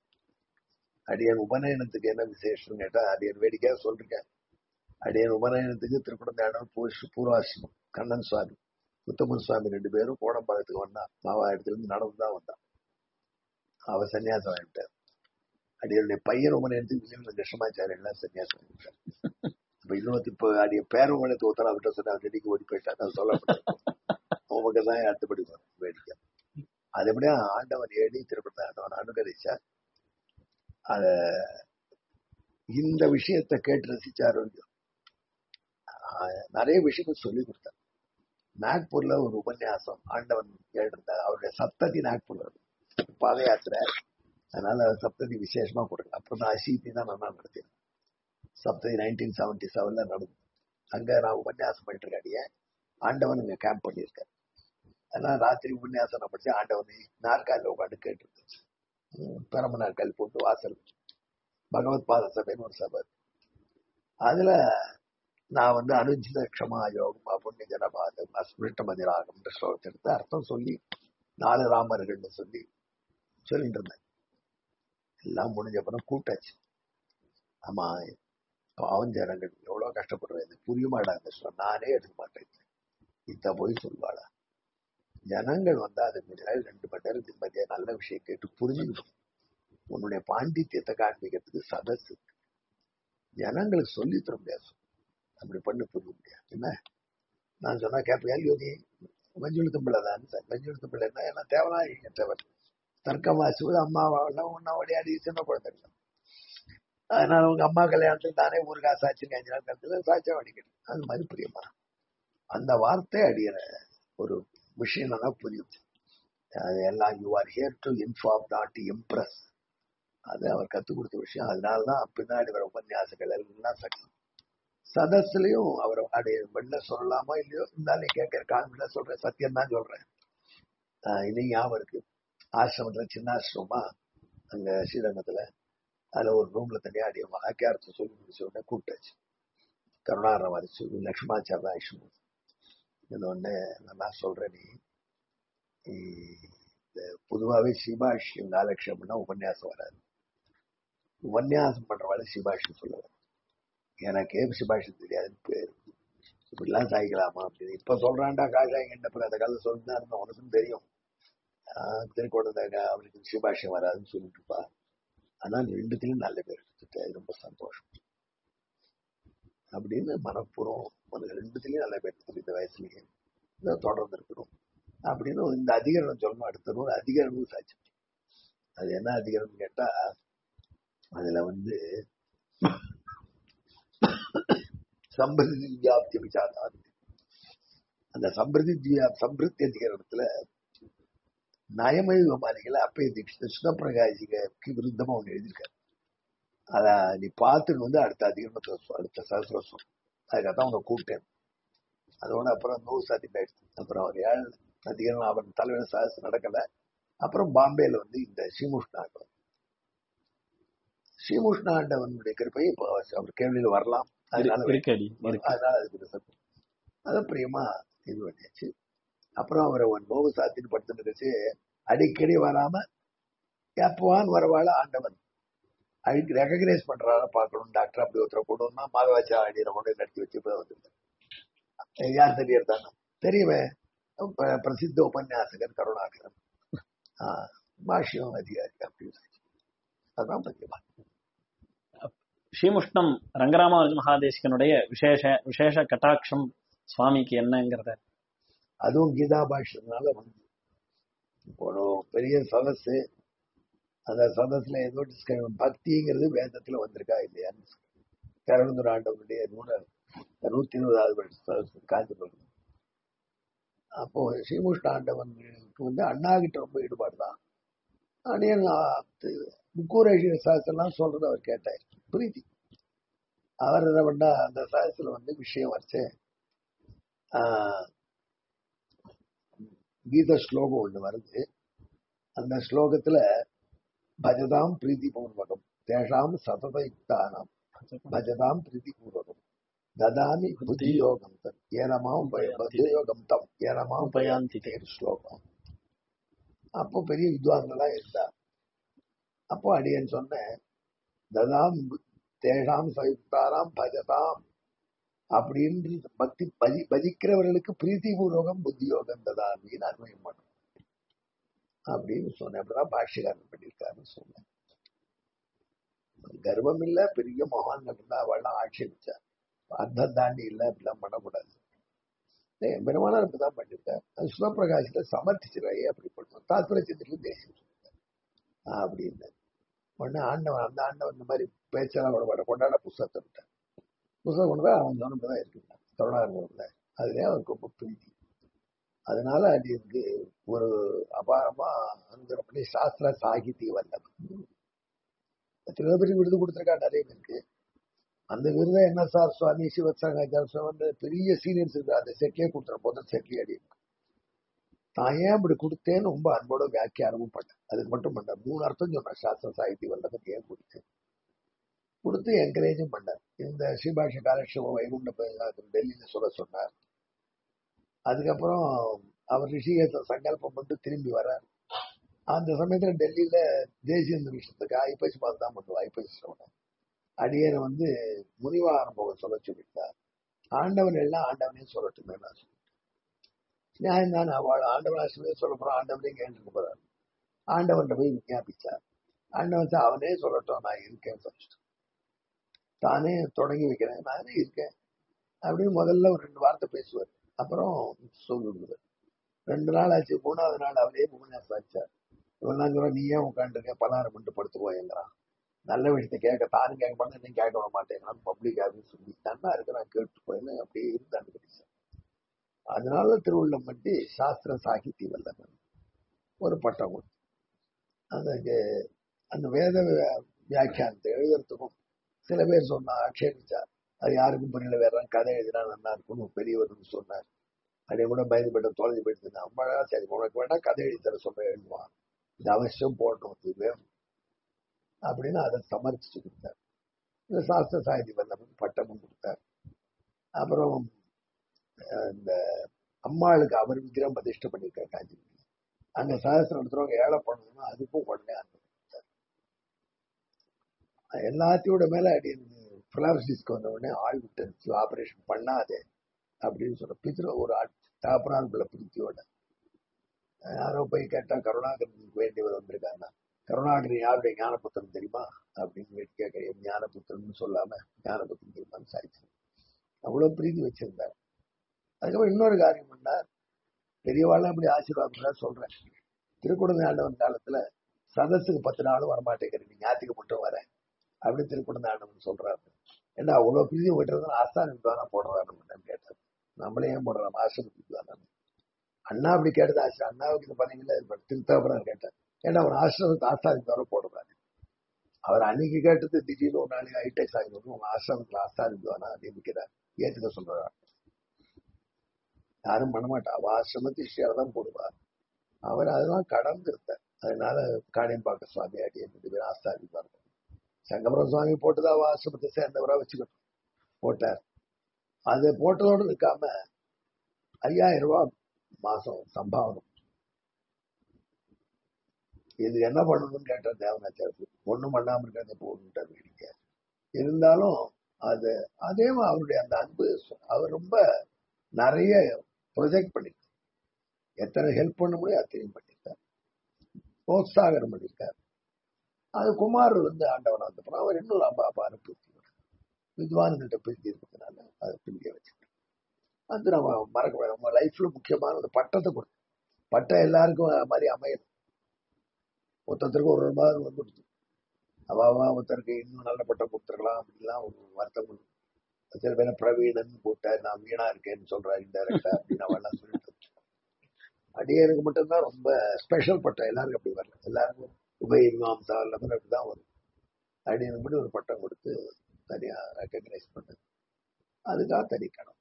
அடியன் உபநயனத்துக்கு என்ன விசேஷம் கேட்டா அடியன் வேடிக்கையா சொல்றேன் அடியன் உபநயனத்துக்கு திருக்குடந்தை ஆண்டவன் பூர்வாசிரமம் கண்ணன் சுவாமி முத்தமுன் சுவாமி ரெண்டு பேரும் கோடம்பாளத்துக்கு வந்தான் மாவாயிரத்துல இருந்து நடந்து தான் வந்தான் அவ சன்னியாசம் ஆகிட்டார் அடியனுடைய பையன் உபநயனத்துக்கு விஜயநகர கிருஷ்ணமாச்சாரியன் எல்லாம் சன்னியாசம் ஆகிட்டார் இப்ப இருபத்தி இப்போ அடிய பேர் உபநயத்து ஒருத்தர் அவர்கிட்ட சொன்ன டெல்லிக்கு ஓடி போயிட்டார் அது சொல்லப்பட்டது அவங்க தான் அடுத்தபடி வரும் வேடிக்கை அது எப்படியா ஆண்டவன் ஏடி திருப்பதி ஆண்டவன் அனுகரிச்சா அத இந்த விஷயத்தை கேட்டு ரசிச்சாரு நிறைய விஷயங்கள் சொல்லி கொடுத்தார் நாக்பூர்ல ஒரு உபன்யாசம் ஆண்டவன் கேட்டிருந்தார் அவருடைய சப்ததி நாக்பூர்ல பாத யாத்திரை அதனால சப்ததி விசேஷமா கொடுக்கல அப்புறம் தான் அசித்தி தான் நான் நடத்தினேன் சப்ததி நைன்டீன் செவன்டி செவன்ல நடந்தது அங்க நான் உபன்யாசம் பண்ணிட்டு இருக்கேன் ஆண்டவன் இங்க கேம்ப் பண்ணியிருக்கேன் அதனால ராத்திரி உபன்யாசம் நான் படிச்சு ஆண்டவனை நாற்காலில் உட்காந்து கேட்டு பெரம நாற்காலி போட்டு வாசல் பகவத் பாத சபைன்னு ஒரு சபை அதுல நான் வந்து அனுஜித க்ஷமா யோகம் புண்ணிய ஜனபாதம் அஸ்மிருஷ்ட மதிராகம்ன்ற ஸ்லோகத்தை எடுத்து அர்த்தம் சொல்லி நாலு ராமர்கள்னு சொல்லி சொல்லிட்டு இருந்தேன் எல்லாம் முடிஞ்ச அப்புறம் கூட்டாச்சு ஆமா பாவம் ஜனங்கள் எவ்வளவு கஷ்டப்படுறேன் இது புரியுமாடா இந்த சொல்ல நானே எடுக்க மாட்டேன் இத்த போய் சொல்வாடா ஜனங்கள் வந்து அதுக்கு முன்னாடி ரெண்டு மணி நேரம் நிம்மதியா நல்ல விஷயம் கேட்டு புரிஞ்சுக்கணும் உன்னுடைய பாண்டித்யத்தை காண்பிக்கிறதுக்கு சதஸ் இருக்கு ஜனங்களுக்கு சொல்லி தர முடியாது அப்படி பண்ணி புரிய முடியாது என்ன நான் சொன்னா கேட்பேன் இல்லையோ நீ மஞ்சள் பிள்ளை தான் சார் மஞ்சள் பிள்ளைன்னா என்ன தேவனாயிட்டவர் தர்க்கம் வாசிவது அம்மாவெல்லாம் ஒன்னா விளையாடி சின்ன குழந்தைங்க அதனால உங்க அம்மா கல்யாணத்துல தானே ஊருக்கா சாட்சிங்க அஞ்சு நாள் கருத்துல சாட்சியம் அடிக்கணும் அது மாதிரி பிரியமா அந்த வார்த்தை அடியற ஒரு விஷயம் தான் புரியும் அது எல்லாம் you are here to inform not to impress அது அவர் கத்துக் கொடுத்த விஷயம் அதனாலதான் பின்னாடி வர உபன்யாசங்கள் எல்லாம் சக்சஸ் சதஸ்லயும் அவர் அடைய வெளில சொல்லலாமா இல்லையோ இருந்தாலும் கேட்கிற கான்பிடன்ஸ் சொல்றேன் சத்தியம் தான் சொல்றேன் ஆஹ் இது ஞாபகம் இருக்கு ஆசிரமத்துல சின்ன ஆசிரமமா அங்க ஸ்ரீரங்கத்துல அதுல ஒரு ரூம்ல தனியா அடிய வாக்கியார்த்தம் சொல்லி முடிச்ச உடனே கூப்பிட்டாச்சு கருணாகரம் வரைச்சு லக்ஷ்மாச்சார தான் ஐஷு இந்த உடனே நான் சொல்றேன் நீ நீ இந்த பொதுவாகவே சிபாஷ்யம் காலக்ஷேபம்னா உபன்யாசம் வராது உபன்யாசம் பண்றவாள் சிபாஷ்யம் சொல்லுவார் எனக்கே சிபாஷ்யம் தெரியாதுன்னு பேர் இப்படிலாம் சாய்க்கலாமா அப்படின்னு இப்ப சொல்றான்டா காஷாயம் என்ன அந்த கதை சொல்லினா இருந்தா உனக்கும் தெரியும் ஆஹ் திருக்கோணத்தை அவனுக்கு சிபாஷ்யம் வராதுன்னு சொல்லிட்டு இருப்பா ஆனால் ரெண்டுத்திலும் நல்ல பேர் எடுத்துட்டு அது ரொம்ப சந்தோஷம் அப்படின்னு மனப்பூர்வம் உனக்கு ரெண்டுத்திலையும் நல்ல பேர் எடுத்துட்டு இந்த வயசுலயே இதை தொடர்ந்து இருக்கணும் அப்படின்னு இந்த அதிகரணம் சொல்லணும் அடுத்த நூறு அதிகரணமும் சாட்சி அது என்ன அதிகரணம் கேட்டா அதுல வந்து சம்பிரதி வியாப்தி விசாரம் அந்த சம்பிரதி வியா- சம்பிருத்தி அதிகரணத்துல நயமொழி விமானிகளை அப்பய தீட்சித சுதப்பிரகாசிக்கு விருத்தமா ஒண்ணு எழுதியிருக்காரு அத நீ பார்த்துட்டு வந்து அடுத்த அதிகரணத்தை சொல், அடுத்த சகசிரம் அதுக்காகத்தான் உன்னை கூப்பிட்டேன் அதோட அப்புறம் நூறு சாத்தி ஆயிடுச்சு அப்புறம் அவர் ஏழு அதிகரணம் அவன் தலைவர் சகசம் நடக்கல அப்புறம் பாம்பேல வந்து இந்த ஸ்ரீமுஷ்ணாண்டவன் ஸ்ரீமுஷ்ணாண்டவனுடைய கிருப்பை இப்போ அவர் கேள்வியில் வரலாம் அதனால இருக்கடி இருக்கு அதனால அதுக்கு ரிசர்வ் அதை பிரியமா இது பண்ணியாச்சு அப்புறம் அவரை ஒரு நோவு சாத்தின்னு படுத்துட்டு இருந்துச்சு அடிக்கடி வராம எப்பவான் வரவாழ ஆண்டவன் அடிக்கடி ரெகக்னைஸ் பண்றாரா பார்க்கணும் டாக்டர் அப்படி ஒருத்தரை கொண்டு வந்தா மாதவாச்சா அடியில கொண்டு போய் நடத்தி வச்சு இப்போ வந்துருந்தேன் யார் தெரியறதானே தெரியுமே ப- பிரசித்த உபன்யாசகர் கருணாகரன் ஆஹ் பாஷ்யம் அதிகாரி அப்படின்னு சொல்லி. அதான் பத்தியமா ஸ்ரீமுஷ்ணம் ரங்கராமானுஜ மகாதேசிகனுடைய விசேஷ விசேஷ கட்டாட்சம் சுவாமிக்கு என்னங்கிறத அதுவும் கீதா பாஷ்யத்தினால வந்து ஒரு பெரிய சதஸ் அந்த சதஸ்ல ஏதோ discussion, பக்திங்கிறது வேதத்துல வந்திருக்கா இல்லையான்னு கருணந்தூர் ஆண்டவனுடைய நூற நூத்தி இருபதாவது வருஷ சதஸ் காஞ்சிபுரம் அப்போ ஸ்ரீமுஷ்ண ஆண்டவனுக்கு வந்து அண்ணா கிட்ட ரொம்ப ஈடுபாடு தான் அணியன் முக்கூரேஷிய சாஸ்திரம் சொல்றது அவர் கேட்டார் பிரீத்தி அவர் என்ன பண்ணா அந்த சாஸ்திரத்துல வந்து விஷயம் வச்சு ஆஹ் கீத ஸ்லோகம் ஒண்ணு வருது அந்த ஸ்லோகத்துல பஜதாம் பிரீதி பூர்வகம் தேஷாம் சததயுக்தானாம் பஜதாம் பிரீதி பூர்வகம் ததாமி புத்தியோகம் தம் ஏனமாம் புத்தியோகம் தம் ஏனமாம் உபயாந்தி தேர் ஸ்லோகம் அப்போ பெரிய வித்வான்களா இருந்தா அப்போ அடியன் சொன்னேன் ததாம் தேஷாம் சயுக்தாராம் பஜதாம் அப்படின்னு பக்தி பஜி பஜிக்கிறவர்களுக்கு பிரீத்தி பூர்வகம் புத்தியோகம் ததாமின்னு அன்வயம் பண்ணும் அப்படின்னு சொன்னேன் அப்படிதான் பாஷ்யக்காரன் பண்ணியிருக்காருன்னு சொன்னேன் கர்வம் இல்ல பெரிய மகான்கள் இருந்தா அவள்லாம் ஆட்சேபிச்சா அர்த்தம் தாண்டி இல்ல அப்படிலாம் பண்ணக்கூடாது ஏய், பெருமானார் இப்படிதான் பண்ணிருக்காரு அது சிவபிரகாசில சமர்த்திச்சிடாயே அப்படி பண்ணுவோம் தாத்பரிய சித்திரிலும் தேசியம் சொல்லிட்டார் அப்படின்னு உடனே ஆண்டவன் அந்த ஆண்டவன் இந்த மாதிரி பேச்செல்லாம் விட கொண்டாட புஸ்தகத்தை விட்டார் புஸ்தகம் கொண்டு போய் அவன் சொன்னதான் இருக்குங்க கருணாகரன் அதுலயே அவருக்கு ரொம்ப பிரீத்தி அதனால அதுக்கு ஒரு அபாரமா அனுகிரகம் பண்ணி சாஸ்திர சாகித்ய வல்லவன் எத்தனையோ பேருக்கு விருது கொடுத்துருக்கா நிறைய பேருக்கு அந்த விருதை என்ன சார் சுவாமி சிவசங்காச்சார வந்து பெரிய சீனியர்ஸ் இருக்கு அந்த செட்லயே கொடுத்துற முதல் செட்லயே அடி நான் ஏன் இப்படி கொடுத்தேன்னு ரொம்ப அன்போட வியாக்கியானமும் பண்ணேன் அதுக்கு மட்டும் பண்ணேன் மூணு அர்த்தம் சொன்னேன் சாஸ்திர சாகித்ய வல்லவன் ஏன் கொடுத்தேன் கொடுத்து என்கரேஜும் பண்ணார் இந்த ஸ்ரீபாஷ காலக்ஷேபம் வைகுண்ட ப- டெல்லியில சொல்ல சொன்னார் அதுக்கப்புறம் அவர் ரிஷிகேச சங்கல்பம் பண்ணிட்டு திரும்பி வரார் அந்த சமயத்துல டெல்லியில தேசிய நிமிஷத்துக்கு ஐப்பசி மாதம் தான் பண்ணுவோம் ஐப்பசி சிரவணம் அடியனை வந்து முனிவா அனுபவம் சொல்ல சொல்லிட்டார் ஆண்டவன் எல்லாம் ஆண்டவனே சொல்லட்டுமே நான் சொல்லிட்டேன் நியாயம் தான் அவள் ஆண்டவன் ஆசிரியர் சொல்ல போறான் ஆண்டவனே கேட்டு போறார் ஆண்டவன் போய் விஞ்ஞாபிச்சார் ஆண்டவன் சார் அவனே சொல்லட்டும் நான் இருக்கேன்னு சொல்லிட்டு தானே தொடங்கி வைக்கிறேன் நானே இருக்கேன் அப்படின்னு முதல்ல ஒரு ரெண்டு வார்த்தை பேசுவார் அப்புறம் சொல்லுவார் ரெண்டு நாள் ஆச்சு மூணாவது நாள் அவரே உபன்யாசம் ஆச்சார் இவெல்லாம் சொல்ல நீ ஏன் உட்காந்துருக்க பலாரம் பண்ணிட்டு படுத்துக்குவாங்கிறான் நல்ல விஷயத்தை கேட்க தானும் கேட்க மாட்டேன் நீ கேட்க விட மாட்டேங்கிறான் பப்ளிக் அப்படின்னு சொல்லி நன்னா இருக்கு நான் கேட்டு போயின்னு அப்படியே இருந்தாண்டு கிடைச்சேன் அதனால திருவுள்ளம் பற்றி சாஸ்திர சாகித்ய வல்லவன் ஒரு பட்டம் கொடுத்து அந்த அந்த வேத வியாக்கியானத்தை எழுதுறதுக்கும் சில பேர் சொன்னா ஆட்சேபிச்சார் அது யாருக்கும் புரியல வேற கதை எழுதினா நல்லா இருக்கும்னு பெரியவர் சொன்னார் அப்படியே கூட பயந்து போயிட்டு தொலைஞ்சு போயிட்டு அம்மாடா சரி உனக்கு வேணா கதை எழுதி தர சொல்ல எழுதுவான் இது அவசியம் போடணும் இது வேணும் அப்படின்னு அதை சமர்ப்பிச்சு கொடுத்தார் இந்த சாஸ்திர சாகித்ய வல்லவன் பட்டமும் கொடுத்தார் அப்புறம் இந்த அம்மாளுக்கு அவர் விக்கிரம் பிரதிஷ்டை பண்ணியிருக்காரு காஞ்சிபுரம் அங்க சாஸ்திரம் நடத்துறவங்க ஏழை பண்ணணும்னா அதுக்கும் உடனே அனுமதிச்சார் எல்லாத்தையோட மேல அடி பிளாப்சிஸ்க்கு வந்த உடனே ஆள் விட்டு ஆபரேஷன் பண்ணாதே அப்படின்னு சொல்ற பித்திர ஒரு தாப்பரான் பிள்ளை பிரித்தியோட யாரோ போய் கேட்டா கருணாகரனுக்கு வேண்டியவர் வந்திருக்காங்க கருணாகரன் யாருடைய ஞானபுத்திரன் தெரியுமா அப்படின்னு கேட்டு கேட்க ஞானபுத்திரன் சொல்லாம ஞானபுத்திரன் தெரியுமான்னு சாய்ச்சு அவ்வளவு பிரீதி வச்சிருந்தார் அதுக்கப்புறம் இன்னொரு காரியம் பண்ணார் பெரியவாள் அப்படி ஆசீர்வாதம் சொல்றேன் திருக்குடந்தை ஆண்டவன் காலத்துல சதஸுக்கு பத்து நாளும் வரமாட்டேங்கிறீங்க ஞாத்திக்கு மட்டும் வரேன் அப்படி திருக்குடந்தை ஆண்டவன் சொல்றாரு ஏன்னா அவ்வளவு பிரீதி விட்டுறது ஆஸ்தானுக்கு தானே போடுறாரு கேட்டார் நம்மளே ஏன் போடுறோம் ஆசிரமத்துக்கு தானே அண்ணா அப்படி கேட்டது ஆசிரம் அண்ணாவுக்கு இது பண்ணீங்களா திருத்தாபுரம் கேட்டார் ஏன்னா அவர் ஆசிரமத்தை ஆஸ்தானுக்கு தானே போடுறாரு அவர் அன்னைக்கு கேட்டது திடீர்னு ஒரு நாளைக்கு ஹைடெக்ஸ் ஆகி உங்க ஆசிரமத்துல ஆஸ்தானுக்கு தானா நியமிக்கிறார் ஏத்துக்க சொல்றாரு யாரும் பண்ண மாட்டா அவ ஆசிரமத்து இஷ்டியால தான் போடுவார் அவர் அதெல்லாம் கடந்து இருந்தார் அதனால காணியம்பாக்க சுவாமி அடி ரெண்டு பேரும் ஆஸ்தானிப்பார் சங்கமரம் சுவாமி போட்டுதான் அவ ஆசிரமத்தை சேர்ந்தவரா வச்சுக்கணும் போட்டார் அது போட்டதோடு இருக்காம ஐயாயிரம் ரூபாய் மாசம் சம்பாவனம் இது என்ன பண்ணணும்னு கேட்டார் தேவனாச்சாரத்து ஒண்ணும் பண்ணாம இருக்காங்க போகணுட்டார் வேடிக்கை இருந்தாலும் அது அதே அவருடைய அந்த அன்பு அவர் ரொம்ப நிறைய ப்ரொஜெக்ட் பண்ணிருக்கார் எத்தனை ஹெல்ப் பண்ண முடியும் அத்தனையும் பண்ணிருக்கார் புரோத்சாகரம் பண்ணிருக்கார் அது குமார் வந்து ஆண்டவன் வந்தப்பறம் அவர் இன்னும் ரொம்ப அபார பூர்த்தி வித்வான்கிட்ட பிரீத்தி இருக்கிறதுனால அதை பிடிக்க வச்சுக்கிட்டேன் அது நம்ம மறக்க நம்ம லைஃப்ல முக்கியமான அந்த பட்டத்தை கொடுத்து பட்டம் எல்லாருக்கும் மாதிரி அமையணும் ஒருத்தருக்கு ஒரு மாதிரி வந்துடுச்சு அவாவா ஒருத்தருக்கு இன்னும் நல்ல பட்டம் கொடுத்துருக்கலாம் அப்படிலாம் ஒரு வருத்தம் சில பேர் பிரவீணன் போட்ட நான் வீணா இருக்கேன்னு சொல்றாரு இன்டெரக்டா அப்படின்னு அவெல்லாம் சொல்லிட்டு அடியனுக்கு மட்டும்தான் ரொம்ப ஸ்பெஷல் பட்டம் எல்லாருக்கும் அப்படி வரல எல்லாருக்கும் உபய மீமாம்சா எல்லாமே அப்படிதான் வரும் அடியனுக்கு மட்டும் ஒரு பட்டம் கொடுத்து தனியா ரெக்கக்னைஸ் பண்ணது அதுக்காக தனி கணம்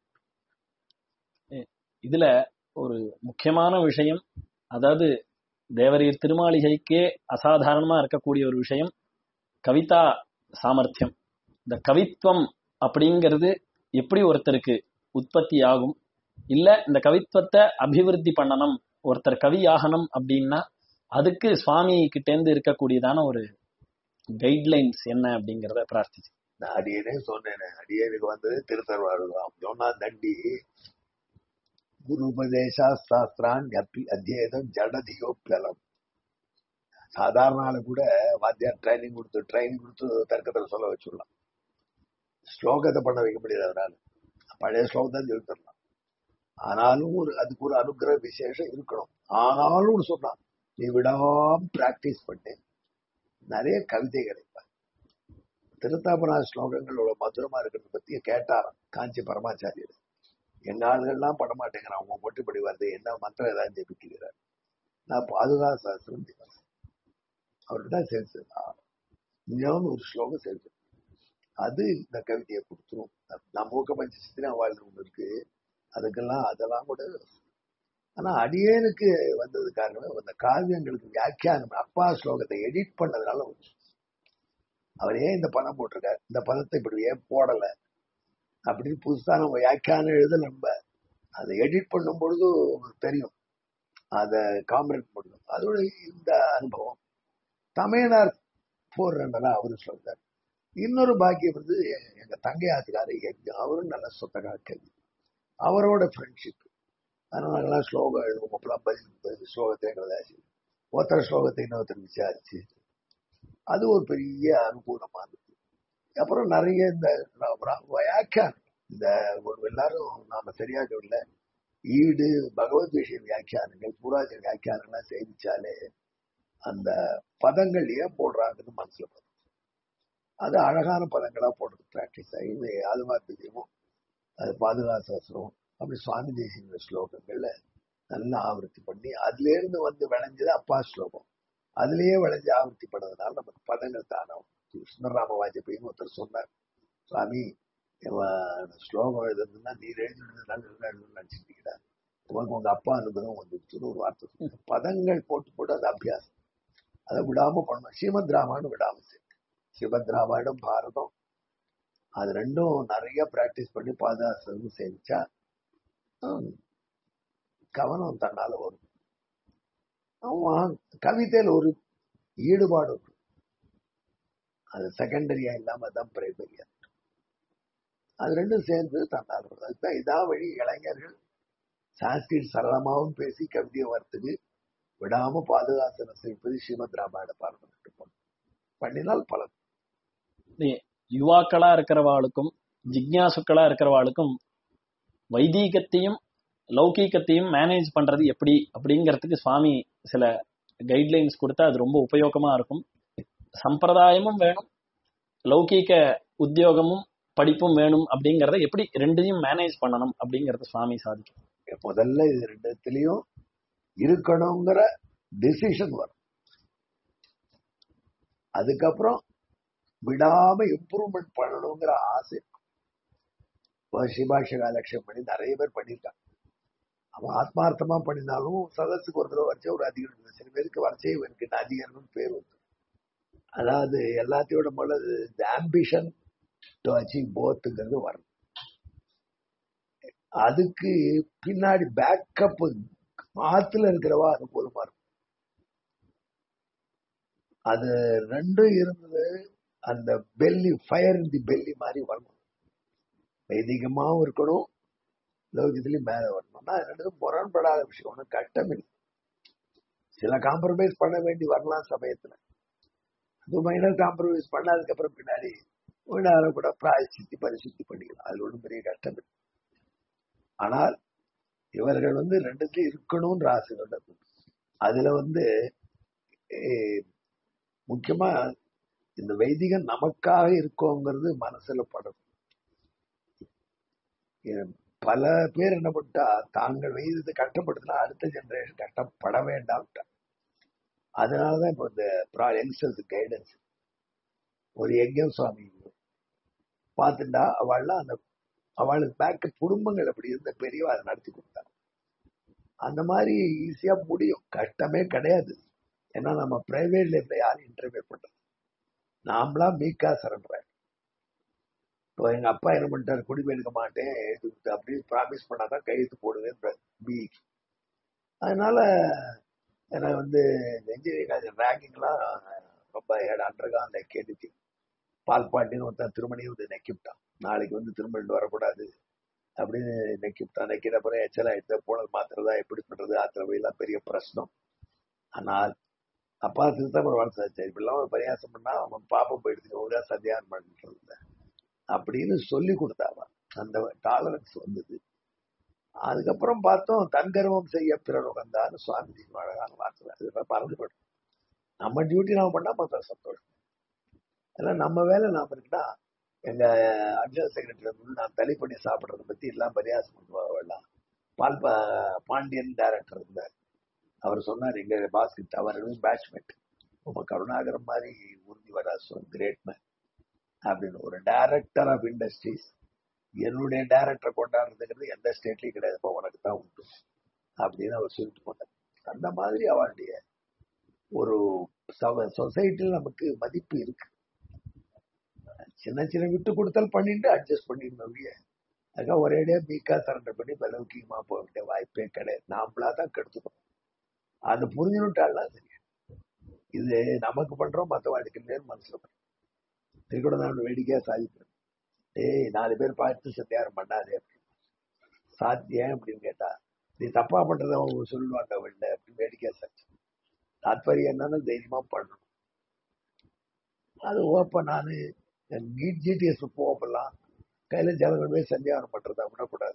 இதுல ஒரு முக்கியமான விஷயம் அதாவது தேவரீர் திருமாளிகைக்கே அசாதாரணமா இருக்கக்கூடிய ஒரு விஷயம் கவிதா சாமர்த்தியம் இந்த கவித்துவம் அப்படிங்கிறது எப்படி ஒருத்தருக்கு உற்பத்தி ஆகும் இல்ல இந்த கவித்துவத்தை அபிவிருத்தி பண்ணணும் ஒருத்தர் கவி ஆகணும் அப்படின்னா அதுக்கு சுவாமி கிட்டேந்து இருக்கக்கூடியதான ஒரு கைட்லைன்ஸ் என்ன அப்படிங்கறத பிரார்த்திச்சு நான் அடியனே சொன்னேன் அடியனுக்கு வந்து திருத்தருவாருதான் சொன்னா தண்டி குரு உபதேசா சாஸ்திரான் அத்தியதம் ஜடதியோப்பியலம் சாதாரண ஆளு கூட வாத்தியார் ட்ரைனிங் கொடுத்து ட்ரைனிங் கொடுத்து தர்க்கத்தில் சொல்ல வச்சுடலாம் ஸ்லோகத்தை பண்ண வைக்க முடியாது அதனால பழைய ஸ்லோகத்தை சொல்லி தரலாம் ஆனாலும் ஒரு அதுக்கு ஒரு அனுகிரக விசேஷம் இருக்கணும் ஆனாலும் சொன்னான் நீ விடாம பிராக்டிஸ் பண்ணு நிறைய கவிதை கிடைப்பார் திருத்தாபுரா ஸ்லோகங்களோட மதுரமா இருக்கிறத பத்தி கேட்டாராம் காஞ்சி பரமாச்சாரியர் எங்க ஆளுகள்லாம் பண்ண மாட்டேங்கிறான் அவங்க மட்டுப்படி வருது என்ன மந்திரம் ஏதாவது ஜெபிக்கிறார் நான் பாதுகா சாஸ்திரம் அவர்கிட்ட தான் சேர்த்து இன்னும் ஒரு ஸ்லோகம் சேர்த்து அது இந்த கவிதையை கொடுத்துரும் நம்ம ஊக்க பஞ்சசித்திரம் வாழ்ந்து ஒன்று இருக்கு அதுக்கெல்லாம் அதெல்லாம் கூட ஆனா அடியேனுக்கு வந்தது காரணமே அந்த காவியங்களுக்கு வியாக்கியானம் அப்பா ஸ்லோகத்தை எடிட் பண்ணதுனால அவர் ஏன் இந்த பதம் போட்டிருக்காரு இந்த பதத்தை இப்படி ஏன் போடல அப்படின்னு புதுசா நம்ம வியாக்கியானம் எழுத நம்ம அதை எடிட் பண்ணும் பொழுது தெரியும் அதை காம்பரேட் பண்ணும் அதோட இந்த அனுபவம் தமிழ்நாடு போடுறா அவரு சொல்றாரு இன்னொரு பாக்கியம் வந்து எங்க தங்கையாத்துக்காரு அவரும் நல்ல சொத்தக்கார கேள்வி அவரோட ஃப்ரெண்ட்ஷிப் அதனால ஸ்லோகம் எழுதுவோம் அப்பெல்லாம் பதில் ஸ்லோகத்தை எங்களை ஒருத்தர ஸ்லோகத்தை இன்னொருத்தர் விசாரிச்சு அது ஒரு பெரிய அனுகூலமா இருந்தது அப்புறம் நிறைய இந்த வியாக்கியானம் இந்த எல்லாரும் நாம சரியா சொல்ல ஈடு பகவத் விஷய வியாக்கியானங்கள் பூராஜ வியாக்கியானங்கள்லாம் சேமிச்சாலே அந்த பதங்கள் ஏன் போடுறாங்கன்னு மனசுல படும் அது அழகான பதங்களா போடுறது பிராக்டிஸ் ஆகி அது மாதிரி அது பாதுகாசாஸ்திரம் அப்படி சுவாமி தேசிய ஸ்லோகங்கள்ல நல்லா ஆவர்த்தி பண்ணி அதுல இருந்து வந்து விளைஞ்சது அப்பா ஸ்லோகம் அதுலயே விளைஞ்சு ஆவர்த்தி பண்ணதுனால நமக்கு பதங்கள் தானம் சுந்தரராம வாஜ்பேயின்னு ஒருத்தர் சொன்னார் சுவாமி இவன் ஸ்லோகம் எழுதுனா நீர் எழுதுனதுனால எழுதுன்னு நினைச்சிருக்கீங்களா உனக்கு உங்க அப்பா அனுபவம் வந்துச்சுன்னு ஒரு வார்த்தை சொன்னார். பதங்கள் போட்டு போட்டு அது அபியாசம் அதை விடாம பண்ணணும் ஸ்ரீமத் ராமாயணம் விடாம செய்யணும் ஸ்ரீமத் ராமாயணம் பாரதம் அது ரெண்டும் நிறைய பிராக்டிஸ் பண்ணி பாதாசம் செஞ்சா ஹம், கவனம் தன்னால வரும் அவன் கவிதையில ஒரு ஈடுபாடு இருக்கும் அது செகண்டரியா இல்லாம தான் பிரைமரியா அது ரெண்டும் சேர்ந்து தன்னால் வரும் அதுதான் இதான் வழி இளைஞர்கள் சான்ஸ்கிரிட் சரளமாகவும் பேசி கவிதையை வரத்துக்கு விடாம பாதுகாசனம் செய்வது ஸ்ரீமத் ராமாயண பாரதம் பண்ணணும் பண்ணினால் பலன் யுவாக்களா இருக்கிறவாளுக்கும் ஜிக்ஞாசுக்களா இருக்கிறவாளுக்கும் வைதீகத்தையும் லௌகீகத்தையும் மேனேஜ் பண்றது எப்படி அப்படிங்கறதுக்கு சுவாமி சில கைட்லைன்ஸ் கொடுத்தா அது ரொம்ப உபயோகமா இருக்கும் சம்பிரதாயமும் வேணும் லௌகீக உத்தியோகமும் படிப்பும் வேணும் அப்படிங்கறத எப்படி ரெண்டையும் மேனேஜ் பண்ணணும் அப்படிங்கறத சுவாமி சாதிக்கும் முதல்ல இது ரெண்டுத்திலையும் இருக்கணுங்கிற டிசிஷன் வரும் அதுக்கப்புறம் விடாம இம்ப்ரூவ்மெண்ட் பண்ணணுங்கிற ஆசை இருக்கும். இப்போ சிபாஷகா லட்சியம் பண்ணி நிறைய பேர் பண்ணியிருக்காங்க அவன் ஆத்மார்த்தமா பண்ணினாலும் சதஸுக்கு ஒரு தடவை வரைச்சா ஒரு அதிகாரம் இல்லை. சில பேருக்கு வரைச்சே இவனுக்கு என்ன அதிகாரம்னு பேர் வந்து அதாவது எல்லாத்தையோட முதல்ல இந்த ஆம்பிஷன் டு அச்சீவ் போத்துங்கிறது வரும் அதுக்கு பின்னாடி பேக்கப் ஆத்துல இருக்கிறவா அனுகூலமா இருக்கும் அது ரெண்டும் இருந்தது அந்த belly fire in the belly மாதிரி வரணும் வைதிகமாவும் இருக்கணும் லௌகியத்திலையும் மேல வரணும்னா அது ரெண்டும் முரண்படாத விஷயம் ஒன்றும் கட்டம் இல்லை சில காம்ப்ரமைஸ் பண்ண வேண்டி வரலாம் சமயத்துல அது மைனர் காம்ப்ரமைஸ் பண்ணாததுக்கு அப்புறம் பின்னாடி வீணார கூட பிராயசித்தி பரிசுத்தி பண்ணிக்கலாம் அதுல ஒன்றும் பெரிய கஷ்டம் இல்லை ஆனால் இவர்கள் வந்து ரெண்டுத்தையும் இருக்கணும்ன்ற ஆசை கொண்டது அதுல வந்து eh, முக்கியமா இந்த வைதிகம் நமக்காக இருக்கோங்கிறது மனசுல படும் இது பல பேர் என்ன பண்ணிட்டா தாங்கள் வைதிகத்தை கஷ்டப்படுத்தினா அடுத்த ஜெனரேஷன் கஷ்டப்பட வேண்டாம் அதனாலதான் இப்போ இந்த யங்ஸ்டர்ஸ் கைடன்ஸ் ஒரு யஜ்யம் சுவாமி பார்த்துட்டா அவள்லாம் அந்த அவளுக்கு பேக்க குடும்பங்கள் அப்படி இருந்த பெரியவா அதை நடத்தி கொடுத்தாங்க அந்த மாதிரி ஈஸியா முடியும் கஷ்டமே கிடையாது ஏன்னா நம்ம பிரைவேட் லைஃப்ல யாரும் இன்டர்வியூ பண்றது நாமளா மீக்கா சரண்டர் இப்போ எங்க அப்பா என்ன பண்ணிட்டாரு குடிமை எடுக்க மாட்டேன் எழுதி கொடுத்து அப்படின்னு ப்ராமிஸ் பண்ணாதான் கையெழுத்து போடுவேன் பி அதனால எனக்கு வந்து இன்ஜினியரிங் ரேங்கிங்லாம் ரொம்ப அண்டர்கான் லைக் எதுக்கு பால் பாண்டின்னு ஒருத்தன் திருமணியும் வந்து நெக்கிவிட்டான் நாளைக்கு வந்து திருமணம் வரக்கூடாது அப்படின்னு நெக்கிவிட்டான் நெக்கிற அப்புறம் எச்சலா எடுத்த போனல் மாத்திரதா எப்படி பண்றது ஆத்திர எல்லாம் பெரிய பிரச்சனம் ஆனால் அப்பா திருத்தம் வாழ்க்கை சரி இப்படிலாம் ஒரு பரியாசம் பண்ணா அவன் பாப்பம் போயிடுச்சு ஒழுங்கா சத்தியானம் பண்ணிட்டு அப்படின்னு சொல்லி கொடுத்தாவா அந்த டாலரன்ஸ் வந்தது அதுக்கப்புறம் பார்த்தோம் தன்கர்வம் செய்ய பிறர் உகந்தான்னு சுவாமிஜி அழகான வார்த்தை அது பறந்து போயிடும் நம்ம டியூட்டி நாம பண்ணா பார்த்தா சந்தோஷம் ஏன்னா நம்ம வேலை நாம இருக்குன்னா எங்க அட்ஜஸ்ட் செக்ரட்டரி வந்து நான் தள்ளி பண்ணி சாப்பிடுறத பத்தி எல்லாம் பரியாசம் பண்ணுவாங்கலாம் பால் பா- பாண்டியன் டைரக்டர் இருந்தார் அவர் சொன்னார் எங்க பாஸ்கெட் அவர் பேட்ச்மேட் ரொம்ப கருணாகரம் மாதிரி உறுதி வராசு கிரேட் மேன் அப்படின்னு ஒரு டைரக்டர் ஆஃப் இண்டஸ்ட்ரீஸ் என்னுடைய டைரக்டரை கொண்டாடுறதுங்கிறது எந்த ஸ்டேட்லயும் கிடையாது இப்போ உனக்கு தான் உண்டு அப்படின்னு அவர் சொல்லிட்டு போனார் அந்த மாதிரி அவளுடைய ஒரு சொசைட்டியில் நமக்கு மதிப்பு இருக்கு சின்ன சின்ன விட்டு கொடுத்தால் பண்ணிட்டு அட்ஜஸ்ட் பண்ணிடணும் ஒழிய அதுக்காக ஒரேடியா பீக்கா சரண்டர் பண்ணி பலவுக்கியமா போக வேண்டிய வாய்ப்பே கிடையாது நாமளா தான் கெடுத்துக்கணும் அது புரிஞ்சுனுட்டாலாம் சரி இது நமக்கு பண்றோம் மற்ற வாழ்க்கையிலே மனசுல பண்றோம் திருக்குறள் வேடிக்கையா சாதிக்கிறோம் ஏய் நாலு பேர் பார்த்து சத்தியாரம் பண்ணாதே அப்படின்னு சாத்தியம் அப்படின்னு கேட்டா நீ தப்பா பண்றத அவங்க சொல்லுவாங்க வெளில அப்படின்னு வேடிக்கையா சாட்சி தாத்பரியம் என்னன்னு தைரியமா பண்ணணும் அது ஓப்ப நானு ஜிடிஎஸ் போகலாம் கையில ஜனங்கள் போய் சந்தியானம் பண்றதா விடக்கூடாது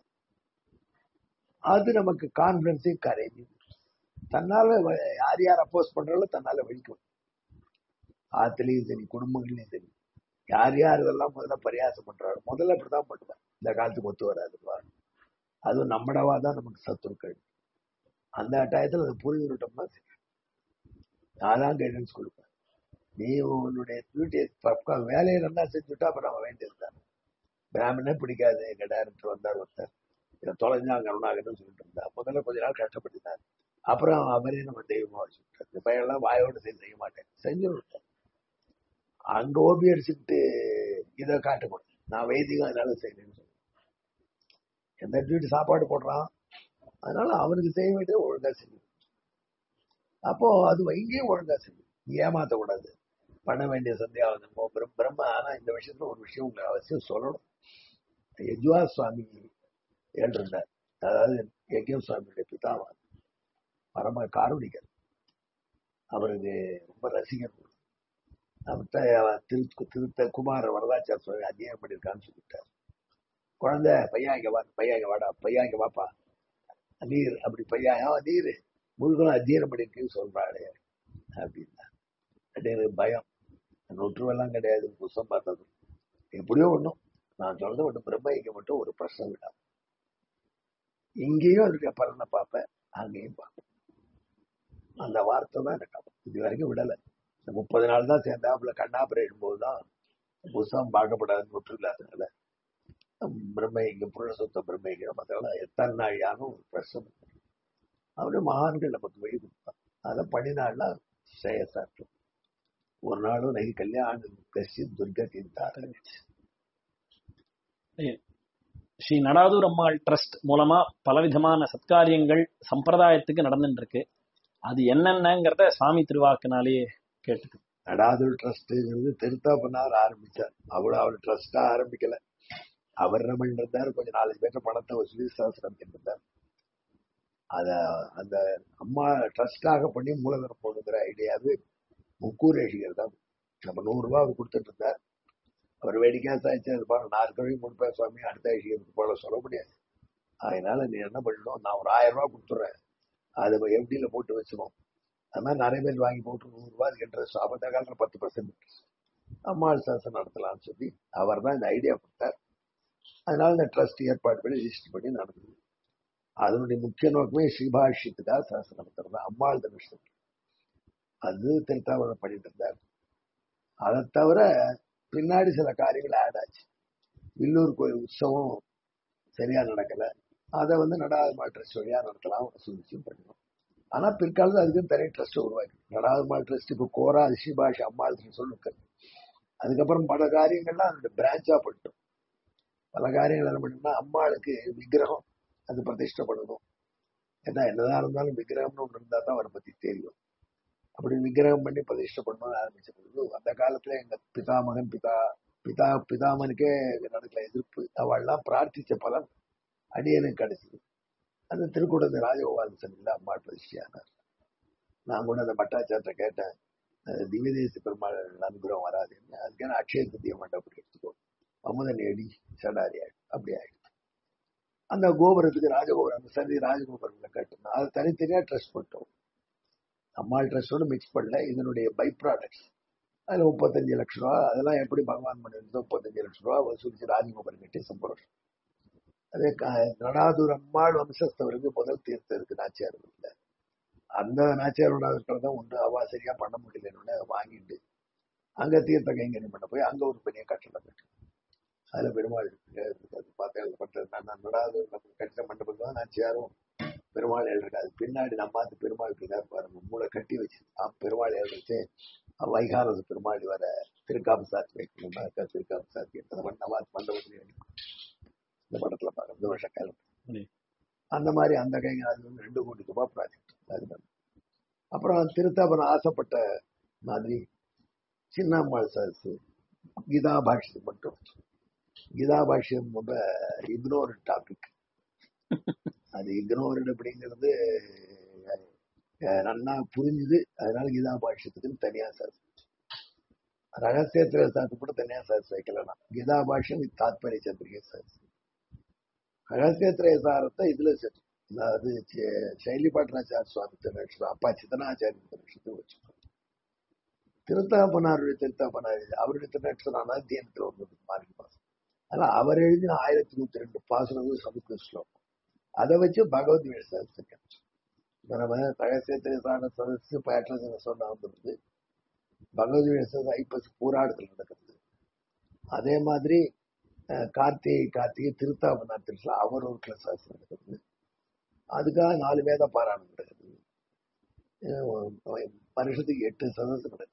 அது நமக்கு கான்பிடன்ஸையும் கரையும் தன்னால வ- யார் யார் அப்போஸ் பண்றாலும் தன்னால வழிக்கும் ஆத்துலயும் சரி குடும்பங்களையும் சரி யார் யார் இதெல்லாம் முதல்ல பரியாசம் பண்றாரு முதல்ல அப்படிதான் பண்ணுவேன் இந்த காலத்துக்கு ஒத்து வராதுப்பா அதுவும் நம்மடவா தான் நமக்கு சத்துருக்கள் அந்த டயத்துல அதை புரிஞ்சுட்டோம்னா சரி நான் தான் கைடன்ஸ் கொடுப்பேன் நீ உன்னுடைய டியூட்டியை பக்கா வேலையை நல்லா செஞ்சுட்டா அப்புறம் நம்ம வேண்டியதுதான் பிராமணே பிடிக்காது எங்க டைரக்டர் வந்தார் ஒருத்தர் இதை தொலைஞ்சா கருணாகர்னு சொல்லிட்டு இருந்தா முதல்ல கொஞ்ச நாள் கஷ்டப்பட்டுட்டார் அப்புறம் அவரே நம்ம தெய்வமா வச்சுட்டார் இந்த பையன்லாம் வாயோட செய்ய செய்ய மாட்டேன் செஞ்சு விட்டேன் அங்க ஓபி அடிச்சுட்டு இதை காட்டக்கூடாது நான் வைதிகம் அதனால செய்யணும்னு சொல்லி எந்த டியூட்டி சாப்பாடு போடுறான் அதனால அவனுக்கு செய்ய வேண்டியது ஒழுங்கா செய்யும் அப்போ அது இங்கேயும் ஒழுங்கா செய்யும் நீ ஏமாத்தக்கூடாது பண்ண வேண்டிய சந்தியாவதமோ பிரம் பிரம்ம ஆனா இந்த விஷயத்துல ஒரு விஷயம் உங்களுக்கு அவசியம் சொல்லணும் யஜ்வா சுவாமி ஏற்றிருந்தார் அதாவது யஜ்யம் சுவாமியுடைய பிதாவா பரம காரணிகர் அவருக்கு ரொம்ப ரசிகர் அவர்கிட்ட திரு திருத்த குமார வரதாச்சார சுவாமி அத்தியாயம் பண்ணியிருக்கான்னு சொல்லிட்டார் குழந்தை பையா இங்க வா பையா இங்க வாடா பையா இங்க வாப்பா நீர் அப்படி பையா ஆ, நீர் முழுக்கணும் அத்தியாயம் பண்ணியிருக்குன்னு சொல்றாளே அப்படின்னா அது எனக்கு பயம் நொற்றுவெல்லாம் கிடையாது புஸ்தம் பார்த்தது எப்படியோ ஒண்ணும் நான் சொல்றது ஒன்றும் பிரம்மைக்கு மட்டும் ஒரு பிரச்சனை விடாது இங்கேயும் அதனுடைய பலனை பார்ப்பேன் அங்கேயும் பார்ப்பேன் அந்த வார்த்தை தான் எனக்கு அப்ப இது வரைக்கும் விடலை இந்த முப்பது நாள் தான் சேர்ந்தாப்புல கண்ணாபுரம் எழும்போது தான் புஸ்தகம் பார்க்கப்படாது நொற்று இல்லாதனால பிரம்மை இங்க புருஷ சுத்த பிரம்மைங்கிற மத்தெல்லாம் எத்தனை நாள் யாரும் ஒரு பிரச்சனை அவரு மகான்கள் நமக்கு வழி கொடுப்பான் அதை பண்ணினாள்னா ஸ்ரேயஸா இருக்கும் ஒரு நாளும் நகி கல்யாணம் கசி துர்கத்தின் தாரன் ஸ்ரீ நடாதூர் அம்மாள் ட்ரஸ்ட் மூலமா பலவிதமான சத்காரியங்கள் சம்பிரதாயத்துக்கு நடந்துட்டு இருக்கு அது என்னென்னங்கிறத சுவாமி திருவாக்குனாலேயே கேட்டு நடாதூர் ட்ரஸ்ட்ங்கிறது திருத்தாப்பனார் ஆரம்பிச்சார் அவ்வளவு அவர் ட்ரஸ்டா ஆரம்பிக்கல அவர் என்ன பண்ணிட்டு இருந்தார் கொஞ்சம் நாலு பேர்ட்ட பணத்தை வசூலி சாஸ்திரம் இருந்தார் அத அந்த அம்மா ட்ரஸ்டாக பண்ணி மூலதனம் போடுங்கிற ஐடியாவே முக்கூர் ரேஷிகர் தான் நம்ம நூறு ரூபாய் அவர் கொடுத்துட்டு இருந்தார் அவர் வேடிக்கையா சாய்ச்சி அது பாரு நாலு கழுவி கொடுப்பேன் சுவாமி அடுத்த ஐஷியருக்கு போல சொல்ல முடியாது அதனால நீ என்ன பண்ணணும் நான் ஒரு ஆயிரம் ரூபாய் கொடுத்துட்றேன் அதை எஃப்டியில் போட்டு வச்சிரும் அது மாதிரி நிறைய பேர் வாங்கி போட்டு நூறு ரூபாய் இன்ட்ரெஸ்ட் அந்த காலத்தில் பத்து பர்சன்ட் அம்மாள் சாசனம் நடத்தலாம்னு சொல்லி அவர் தான் இந்த ஐடியா கொடுத்தார் அதனால இந்த ட்ரஸ்ட் ஏற்பாடு பண்ணி ரிஜிஸ்டர் பண்ணி நடந்தது அதனுடைய முக்கிய நோக்கமே ஸ்ரீபாஷ்யத்துக்காக சாசனம் நடத்துறது அம்மாள் தனுஷம் அது திருத்தாவரம் பண்ணிட்டு இருந்தார் அதை தவிர பின்னாடி சில காரியங்கள் ஆட் ஆச்சு வில்லூர் கோயில் உற்சவம் சரியா நடக்கல அதை வந்து நடாதமாள் ட்ரஸ்ட் வழியா நடத்தலாம் சூழ்ச்சியும் பண்ணணும் ஆனா பிற்காலத்தில் அதுக்கு தனி ட்ரஸ்ட் உருவாக்கி நடாதமாள் ட்ரஸ்ட் இப்போ கோரா ரிஷிபாஷ் அம்மாள் சொல்லு அதுக்கப்புறம் பல காரியங்கள்லாம் அதோட பிரான்ச்சா பண்ணிட்டோம் பல காரியங்கள் என்ன பண்ணணும்னா அம்மாளுக்கு விக்கிரகம் அது பிரதிஷ்டை பண்ணணும் ஏன்னா என்னதான் இருந்தாலும் விக்கிரகம்னு ஒன்று இருந்தா தான் அவரை பத்தி தெரியும் அப்படி விக்கிரகம் பண்ணி பிரதிஷ்டை பண்ணணும்னு ஆரம்பிச்ச பொழுது அந்த காலத்துல எங்க பிதாமகன் பிதா பிதா பிதாமனுக்கே நடக்கல எதிர்ப்பு அவள்லாம் பிரார்த்திச்ச பலன் அடியனுக்கு கிடைச்சது அந்த திருக்கூடத்து ராஜகோபால் சன்னில அம்மா பிரதிஷ்டியானார் நான் கூட அந்த பட்டாச்சாரத்தை கேட்டேன் அஹ் திவ்யதேச பெருமாள் அனுகிரகம் வராதுன்னு அதுக்கான அக்ஷய திருத்திய மண்டபம் எடுத்துக்கோ அமுதன் எடி சடாரி ஆயிடும் அப்படி ஆயிடும் அந்த கோபுரத்துக்கு ராஜகோபுரம் அந்த சந்தி ராஜகோபுரம்ல கட்டணும் அது தனித்தனியா ட்ரெஸ் பண்ணிட்டோம் அம்மாள் ட்ரெஸ்ஸோட மிக்ஸ் பண்ணல இதனுடைய பை ப்ராடக்ட்ஸ் அதுல முப்பத்தஞ்சு லட்சம் ரூபா அதெல்லாம் எப்படி பகவான் பண்ணிருந்தோ முப்பத்தஞ்சு லட்சம் ரூபா வசூலிச்சு ராஜகோபுரம் கட்டி சம்பரோஷம் அதே க- நடாதூர் அம்மாள் வம்சஸ்தவருக்கு முதல் தீர்த்தம் இருக்கு நாச்சியார் வீட்டுல அந்த நாச்சியாரோட இருக்கிறது தான் உண்டு அவா சரியா பண்ண முடியலன்னு அதை வாங்கிட்டு அங்க தீர்த்த கைங்கரியம் பண்ண போய் அங்க ஒரு பெரிய கட்டடம் கட்டு அதுல பெருமாள் இருக்கு அது பார்த்தேன் அது பண்றது நான் நடாதூர் கட்டிட மண்டபம் தான் நாச்சியாரும் பெருமாள் எழுதிருக்கு அது பின்னாடி நம்ம பார்த்து பெருமாள் இருக்காரு பாருங்க மூளை கட்டி வச்சு ஆ, பெருமாள் எழுதிச்சு வைகாரது பெருமாள் வர திருக்காப்பு சாத்தி வைக்கணும்னா திருக்காப்பு சாத்தி அந்த மண்டபம் மண்டபத்துல இந்த படத்துல பாருங்க இந்த வருஷம் காலம் ம். அந்த மாதிரி அந்த கைங்க அது வந்து ரெண்டு கோடி ரூபாய் ப்ராஜெக்ட் அது பண்ணு. அப்புறம் திருத்தாபன் ஆசைப்பட்ட மாதிரி சின்னம்மாள் சார்ஸ் கீதா பாஷ்யம் மட்டும் கீதா பாஷ்யம் ரொம்ப இக்னோர் டாபிக் அது இக்னோர்டு அப்படிங்கிறது அஹ், நன்னா புரிஞ்சுது அதனால கீதா பாஷ்யத்துக்குன்னு தனியா சார் ரகசியத்துல சாத்து கூட தனியா சார் வைக்கலாம் கீதா பாஷ்யம் இது தாத்பரிய சந்திரிகை சார் ரகசியத்திரய சாரத்தை இதுல சேர்த்து அதாவது சே- சைலி பாட்டனாச்சார சுவாமி திருநட்சத்திரம் அப்பா சித்தனாச்சாரிய திருநட்சத்திரம் வச்சுக்கோம் திருத்தாப்பனாருடைய திருத்தாப்பனார் அவருடைய திருநட்சத்திரம் தீனத்துல ஒன்று மாறி மாசம் ஆனா அவர் எழுதின ஆயிரத்தி நூத்தி ரெண்டு பாசுரங்கள் சமஸ்கிருத ஸ்லோகம் அதை வச்சு பகவத்கீதை சதஸ் இப்ப நம்ம தகசேத்திரசான சதஸ் பேட்டர் சொன்ன வந்துருது பகவத்கீதை சதஸ் ஐப்பசி பூராடத்தில் நடக்கிறது அதே மாதிரி அஹ், கார்த்திகை கார்த்திகை திருத்தாபநாத்திரில அவர் ஒரு கிளாஸ் நடக்கிறது அதுக்காக நாலு வேத பாராயணம் நடக்குது அஹ், வருஷத்துக்கு எட்டு சதஸ் நடக்குது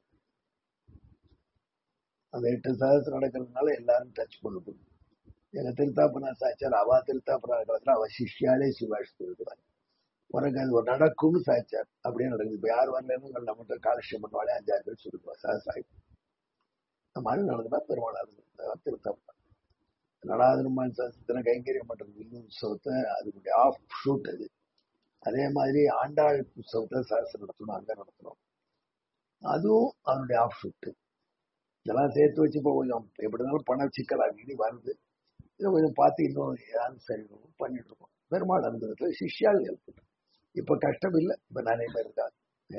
அந்த எட்டு சதஸ் நடக்கிறதுனால எல்லாரும் டச் பண்ணுது எங்க திருத்தாப்பனா சாச்சார் அவா திருத்தாப்பனா காலத்துல அவ சிஷ்யாலே சிவாஷ் இருக்கிறாங்க உனக்கு அது ஒரு நடக்கும்னு சாச்சார் அப்படியே நடக்குது இப்ப யார் வரலன்னு நம்மகிட்ட காலட்சியம் பண்ணுவாளே அஞ்சாறு பேர் சொல்லுவா சாசாய் இந்த மாதிரி நடந்தா பெருமாள் திருத்தாப்பனா நடாதிருமான் சாஸ்திர கைங்கரியம் பண்றது வில்லு உற்சவத்தை அதுக்குடைய ஆஃப் ஷூட் அது அதே மாதிரி ஆண்டாள் உற்சவத்தை சாஸ்திரம் நடத்தணும் அங்க நடத்தணும் அதுவும் அதனுடைய ஆஃப் ஷூட் இதெல்லாம் சேர்த்து வச்சு இப்போ கொஞ்சம் எப்படி இருந்தாலும் பண சிக்கல் அடிக்கடி வருது இதை கொஞ்சம் பார்த்து இன்னும் ஏதாவது சரி பண்ணிட்டு இருக்கோம் பெருமாள் அந்த இடத்துல சிஷ்யால் ஹெல்ப் இப்ப கஷ்டம் இல்லை இப்ப நிறைய பேர் இருக்காங்க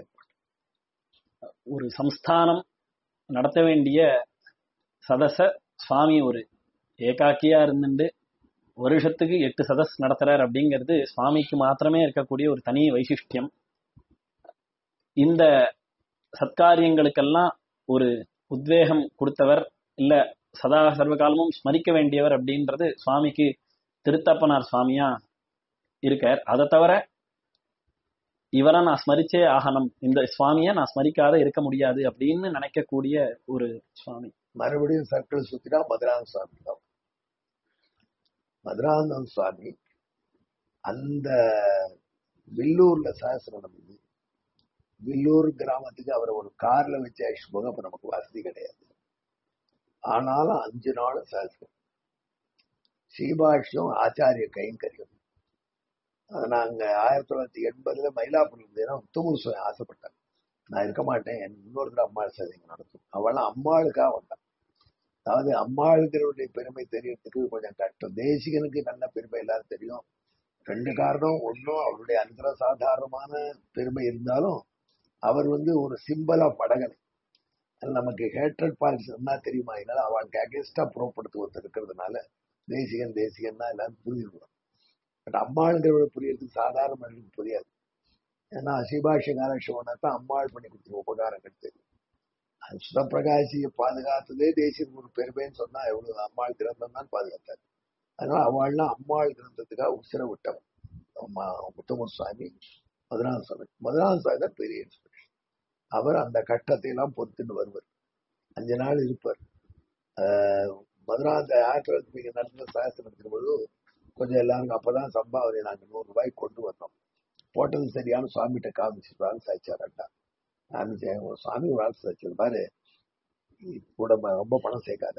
ஒரு சம்ஸ்தானம் நடத்த வேண்டிய சதச சுவாமி ஒரு ஏகாக்கியா இருந்துட்டு வருஷத்துக்கு எட்டு சதஸ் நடத்துறார் அப்படிங்கிறது சுவாமிக்கு மாத்திரமே இருக்கக்கூடிய ஒரு தனி வைசிஷ்டியம் இந்த சத்காரியங்களுக்கெல்லாம் ஒரு உத்வேகம் கொடுத்தவர் இல்ல சதா சர்வகாலமும் ஸ்மரிக்க வேண்டியவர் அப்படின்றது சுவாமிக்கு திருத்தப்பனார் சுவாமியா இருக்கார் அதை தவிர இவரை நான் ஸ்மரிச்சே ஆகணும் இந்த சுவாமியை நான் ஸ்மரிக்காத இருக்க முடியாது அப்படின்னு நினைக்கக்கூடிய ஒரு சுவாமி மறுபடியும் சர்க்கிள் சுத்தினா மதுராந்த சுவாமி தான் மதுராந்தகம் சுவாமி அந்த வில்லூர்ல சாசனம் நடந்தது வில்லூர் கிராமத்துக்கு அவரை ஒரு கார்ல வச்சு அழைச்சிட்டு போக அப்ப நமக்கு வசதி கிடையாது ஆனாலும் அஞ்சு நாள் சாஸ்திரம் ஸ்ரீபாஷ்யம் ஆச்சாரிய கைங்கரியம் அதை நாங்க ஆயிரத்தி தொள்ளாயிரத்தி எண்பதுல மயிலாப்பூர்ல இருந்தேன்னா உத்தமூர் சுவாமி ஆசைப்பட்டாங்க நான் இருக்க மாட்டேன் என் இன்னொருத்தர் அம்மாள் சேவைங்க நடத்தும் அவெல்லாம் அம்மாளுக்காக வந்தான் அதாவது அம்மாளுக்கிறவருடைய பெருமை தெரியறதுக்கு கொஞ்சம் கஷ்டம் தேசிகனுக்கு நல்ல பெருமை எல்லாரும் தெரியும் ரெண்டு காரணம் ஒன்றும் அவருடைய அந்தர சாதாரணமான பெருமை இருந்தாலும் அவர் வந்து ஒரு சிம்பிள் ஆஃப் வடகலை அது நமக்கு ஹேட்ரட் பாலிசி என்ன தெரியுமா அதனால அவளுக்கு அகேன்ஸ்டா புறப்படுத்து ஒருத்தர் இருக்கிறதுனால தேசிகன் தேசிகன்னா எல்லாரும் புரிஞ்சுக்கணும் பட் அம்மாளுங்கிறவரை புரியறதுக்கு சாதாரண மனிதனுக்கு புரியாது ஏன்னா சிபாஷ காலட்சம்னா தான் அம்மாள் பண்ணி கொடுத்துரு உபகாரங்கள் தெரியும் அது சுதப்பிரகாசியை பாதுகாத்ததே தேசிய ஒரு பெருமைன்னு சொன்னா எவ்வளவு அம்மாள் கிரந்தம் தான் பாதுகாத்தாரு அதனால அவள்லாம் அம்மாள் கிரந்தத்துக்காக உசிர விட்டவன் அம்மா முத்தமூர் சுவாமி மதுரான சுவாமி மதுரான சுவாமி தான் பெரிய இன்ஸ்பிரேஷன் அவர் அந்த கட்டத்தை எல்லாம் பொறுத்துன்னு வருவார் அஞ்சு நாள் இருப்பார் ஆஹ் மதுராந்த ஆயிரத்தி தொள்ளாயிரத்தி மிக நடந்த சாஸ்திரம் நடத்தும் பொழுது கொஞ்சம் எல்லாருக்கும் அப்பதான் சம்பாவனை நாங்க நூறு ரூபாய்க்கு கொண்டு வந்தோம் போட்டது சரியான சுவாமிகிட்ட காமிச்சிருப்பாரு சாய்ச்சாரண்டா நான் சே- ஒரு சுவாமி ஒரு ஆள் சாய்ச்சது பாரு நீ கூட ம- ரொம்ப பணம் சேர்க்காத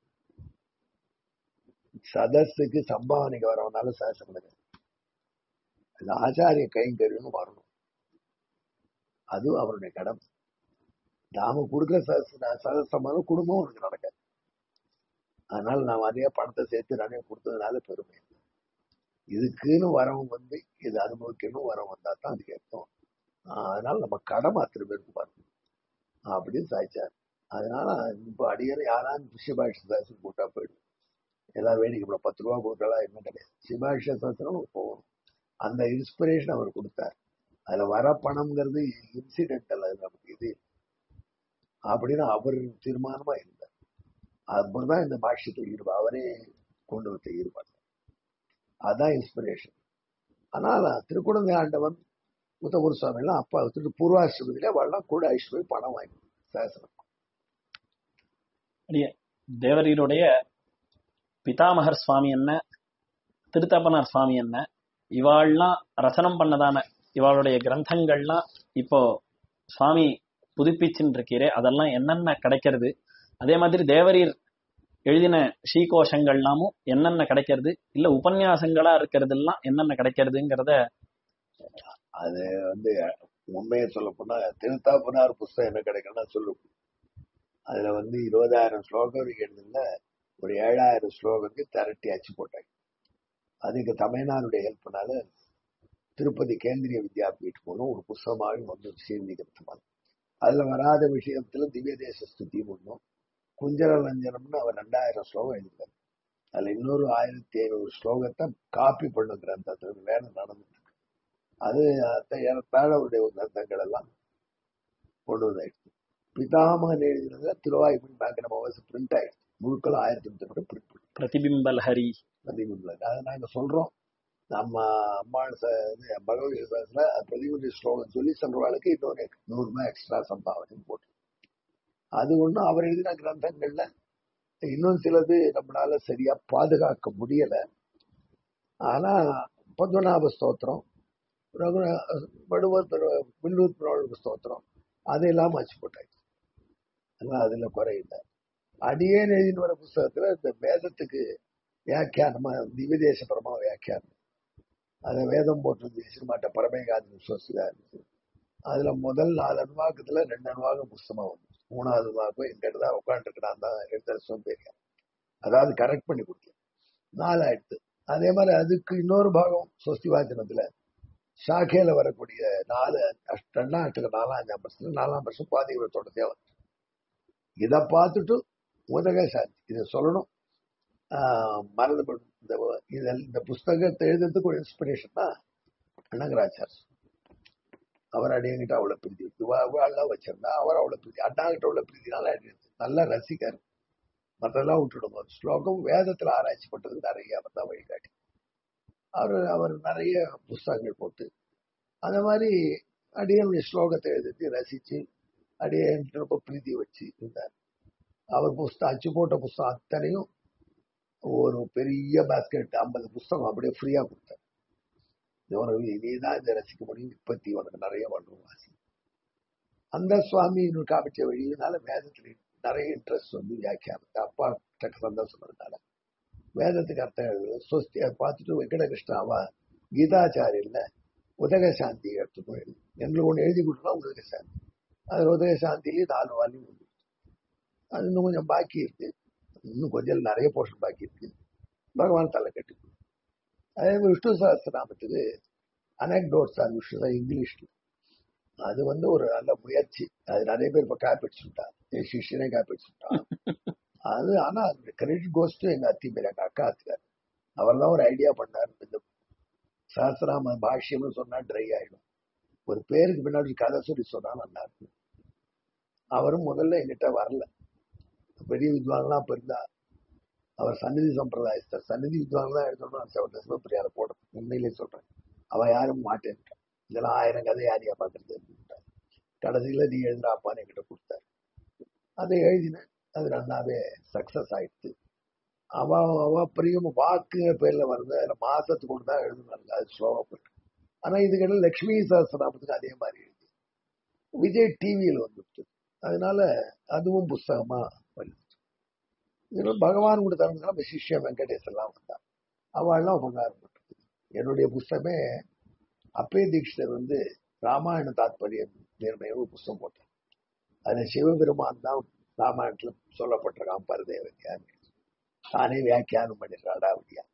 சதஸுக்கு சம்பாவனைக்கு வரவனால சாஸ்திரம் கிடையாது அந்த ஆச்சாரிய கைங்கரியம்னு வரணும் அது அவருடைய கடமை நாம கொடுக்குற சதசமான குடும்பம் உனக்கு நடக்காது அதனால நாம் அதே பணத்தை சேர்த்து நிறைய கொடுத்ததுனால பெருமை இதுக்குன்னு வரவங்க வந்து இது அனுபவிக்கணும் வரவங்க வந்தா தான் அதுக்கு அர்த்தம் ஆஹ் அதனால நம்ம கடமை அத்தனை பேருக்கு வரணும் அப்படின்னு சாய்ச்சார் அதனால இப்போ அடியர் யாராவது சிபாஷ சாஸ்திரம் கூட்டா போயிடும் எல்லாம் வேடிக்கை இப்போ பத்து ரூபா கொடுக்கலாம் என்ன கிடையாது சிபாஷ சாஸ்திரம் போகணும் அந்த இன்ஸ்பிரேஷன் அவர் கொடுத்தார் அதுல வர பணம்ங்கிறது இன்சிடென்டல் அது நமக்கு இது அப்படின்னு அவர் தீர்மானமா இருந்தார் அப்புறம் இந்த பாஷ்யத்தை ஈடுபா அவரே கொண்டு வந்த ஈடுபாடு அதான் இன்ஸ்பிரேஷன் ஆனால் திருக்குழந்தை ஆண்டவன் முத்தகுரு சுவாமி எல்லாம் அப்பா திரு பூர்வாசிரமத்திலே அவெல்லாம் கூட ஐஸ்வரி பணம் வாங்கி சாசனம் தேவரீருடைய பிதாமகர் சுவாமி என்ன திருத்தப்பனார் சுவாமி என்ன இவாள்லாம் ரசனம் பண்ணதான இவாளுடைய கிரந்தங்கள்லாம் இப்போ சுவாமி புதுப்பிச்சுன்னு இருக்கீரே அதெல்லாம் என்னென்ன கிடைக்கிறது அதே மாதிரி தேவரீர் எழுதின ஸ்ரீகோஷங்கள்லாமும் என்னென்ன கிடைக்கிறது இல்ல உபன்யாசங்களா இருக்கிறதெல்லாம் என்னென்ன கிடைக்கிறதுங்கிறத அது வந்து உண்மையை சொல்ல போனா திருத்தாப்புனார் புஸ்தகம் என்ன கிடைக்கும்னா சொல்லு அதுல வந்து இருபதாயிரம் ஸ்லோகம் எழுதுல ஒரு ஏழாயிரம் ஸ்லோகத்துக்கு திரட்டி அச்சு போட்டாங்க அதுக்கு தமிழ்நாடுடைய ஹெல்ப்னால திருப்பதி கேந்திரிய வித்யாபீட் மூலம் ஒரு புஸ்தகமாக வந்து சீர்திருத்தமாக அதுல வராத விஷயத்துல திவ்ய தேச ஸ்துதி ஒன்றும் குஞ்சர லஞ்சனம்னு அவர் ரெண்டாயிரம் ஸ்லோகம் எழுதிட்டார் அதுல இன்னொரு ஆயிரத்தி ஐநூறு ஸ்லோகத்தை காப்பி பண்ண கிரந்தத்துல வேலை நடந்துட்டு இருக்கு. அது அத்த ஏறத்தாழ அவருடைய கிரந்தங்கள் எல்லாம் கொண்டு வந்தாயிடுச்சு பிதாமகன் எழுதினதுல திருவாய்மொழி பேங்க் நம்ம பிரிண்ட் ஆயிடுச்சு முழுக்கள் ஆயிரத்தி தொண்ணூத்தி பிரிண்ட் பண்ணி பிரதிபிம்ப லஹரி பிரதிபலிப்பு அதை நாங்க சொல்றோம் நம்ம அம்மாள் ச- இது பகவத் சாஸ்திர பிரதிபலி ஸ்லோகம் சொல்லி சொல்றவாளுக்கு இன்னொரு நூறு ரூபாய் எக்ஸ்ட்ரா சம்பாவனை போட்டு அது ஒண்ணும் அவர் எழுதின கிரந்தங்கள்ல இன்னும் சிலது நம்மளால சரியா பாதுகாக்க முடியல ஆனா பத்மநாப ஸ்தோத்திரம் ரகுர வடுவர் பெரு- வில்லூர் பெருமாள் ஸ்தோத்திரம் அதையெல்லாம் வச்சு போட்டாச்சு அதெல்லாம் அதுல குறையில்லை அடியேன் எழுதின வர புஸ்தகத்துல இந்த வேதத்துக்கு வியாக்கியானமா திவ்யதேச பரமா வியாக்கியானம் அதை வேதம் போட்டிருந்து சிறுமாட்ட பரமேகாந்தி விஸ்வசிதா இருந்துச்சு அதுல முதல் நாலு அனுவாக்கத்துல ரெண்டு அனுவாகம் புஸ்தமா வந்து மூணாவது அனுவாகம் எங்க தான் உட்காந்துருக்கிறான் தான் எழுதுற சோம்பேறியா அதாவது கரெக்ட் பண்ணி கொடுக்கல நாலு ஆயிடுத்து அதே மாதிரி அதுக்கு இன்னொரு பாகம் சொஸ்தி வாச்சனத்துல ஷாக்கையில வரக்கூடிய நாலு அஷ்ட- ரெண்டாம் அஷ்டகம் நாலாம் அஞ்சாம் வருஷத்துல நாலாம் வருஷம் பாதிகளத்தோட தேவை இதை பார்த்துட்டு உதக சாந்தி இதை சொல்லணும் ஆஹ் மறந்து போயிடும். இந்த இதில் இந்த புஸ்தகத்தை எழுதுறதுக்கு ஒரு இன்ஸ்பிரேஷன் தான் அண்ணங்கராச்சார் அவர் அடியங்கிட்ட அவ்வளவு பிரீதி எல்லாம் வச்சிருந்தா அவர் அவ்வளவு பிரீதி அண்ணா கிட்ட உள்ள பிரீதினால எழுதியது நல்ல ரசிகர் மற்றெல்லாம் விட்டுடும் ஒரு ஸ்லோகம் வேதத்துல ஆராய்ச்சி பண்றது நிறைய அவர் தான் வழிகாட்டி அவர் அவர் நிறைய புஸ்தகங்கள் போட்டு அந்த மாதிரி அடியனுடைய ஸ்லோகத்தை எழுதி ரசிச்சு அடியன் ரொம்ப பிரீதி வச்சு இருந்தார் அவர் புஸ்தகம் அச்சு போட்ட புஸ்தகம் அத்தனையும் ஒரு பெரிய பாஸ்கெட் ஐம்பது புஸ்தகம் அப்படியே ஃப்ரீயா கொடுத்தார் உனக்கு நீ தான் இதை ரசிக்க முடியும் இப்பத்தி உனக்கு நிறைய பண்ணுவோம் வாசி அந்த சுவாமி இன்னொரு காமிச்ச வழியினால வேதத்துல நிறைய இன்ட்ரெஸ்ட் வந்து வியாக்கியானத்து அப்பா டக்கு சந்தோஷம் சொன்னதுனால வேதத்துக்கு அர்த்தம் எழுதுறது சொஸ்தியை பார்த்துட்டு வெங்கடகிருஷ்ண அவ கீதாச்சாரியல்ல உதக சாந்தி எடுத்துக்கும் எழுதி எங்களுக்கு ஒன்று எழுதி கொடுத்தா உதக சாந்தி அது உதக சாந்திலேயே நாலு வால்யூம் வந்து அது இன்னும் கொஞ்சம் பாக்கி இருக்கு இன்னும் கொஞ்சம் நிறைய போர்ஷன் பாக்கி இருக்கு பகவான் தலை கட்டி அதே மாதிரி விஷ்ணு சஹஸ்ரநாமத்துக்கு அனக்டோட்ஸ் அது விஷ்ணு சஹ- இங்கிலீஷ்ல அது வந்து ஒரு நல்ல முயற்சி அது நிறைய பேர் இப்ப காப்பி சொல்லிட்டான் என் சிஷியனே காப்பி சொல்லிட்டான் அது ஆனா அது கிரெடிட் கோஸ்ட் எங்க அத்தி பேர் எங்க அக்கா அத்துக்கார் அவர் தான் ஒரு ஐடியா பண்ணார் இந்த சஹஸ்ரநாம பாஷ்யம்னு சொன்னா ட்ரை ஆயிடும் ஒரு பேருக்கு பின்னாடி கதை சொல்லி சொன்னா நல்லா இருக்கும் அவரும் முதல்ல எங்கிட்ட வரல பெரிய வித்வான்லாம் அப்ப இருந்தா அவர் சந்நிதி சம்பிரதாயஸ்தர் சந்நிதி வித்வான் தான் எழுதணும் சிவதசம பிரியாத போடுறது உண்மையிலே சொல்றேன் அவ யாரும் மாட்டேன்ட்டான் இதெல்லாம் ஆயிரம் கதை யாரையா பாக்குறது அப்படின்ட்டார் கடைசியில நீ எழுதுறாப்பான்னு என்கிட்ட கொடுத்தாரு அதை எழுதினேன் அது நல்லாவே சக்சஸ் ஆயிடுச்சு அவ அவ பிரியம் வாக்கு பேர்ல வருது அதுல மாசத்துக்கு ஒன்று தான் எழுதுனாங்க அது ஸ்லோவா போயிட்டு ஆனா இதுக்கிட்ட லட்சுமி சஹஸ்ரநாமத்துக்கு அதே மாதிரி எழுதி விஜய் டிவியில் வந்துட்டு அதனால அதுவும் புஸ்தகமா வந்துச்சு இதுல பகவான் கூட தரதுனால நம்ம சிஷ்ய வெங்கடேஷ் எல்லாம் வந்தான் அவள்லாம் உபகாரம் பண்றது என்னுடைய புஸ்தகமே அப்பே தீட்சிதர் வந்து ராமாயண தாத்பரியம் நிர்ணயம் ஒரு புஸ்தகம் போட்டார் அதுல சிவபெருமான் தான் ராமாயணத்துல சொல்லப்பட்டிருக்கான் பரதேவதியான்னு தானே வியாக்கியானம் பண்ணிடுறாடா அப்படியா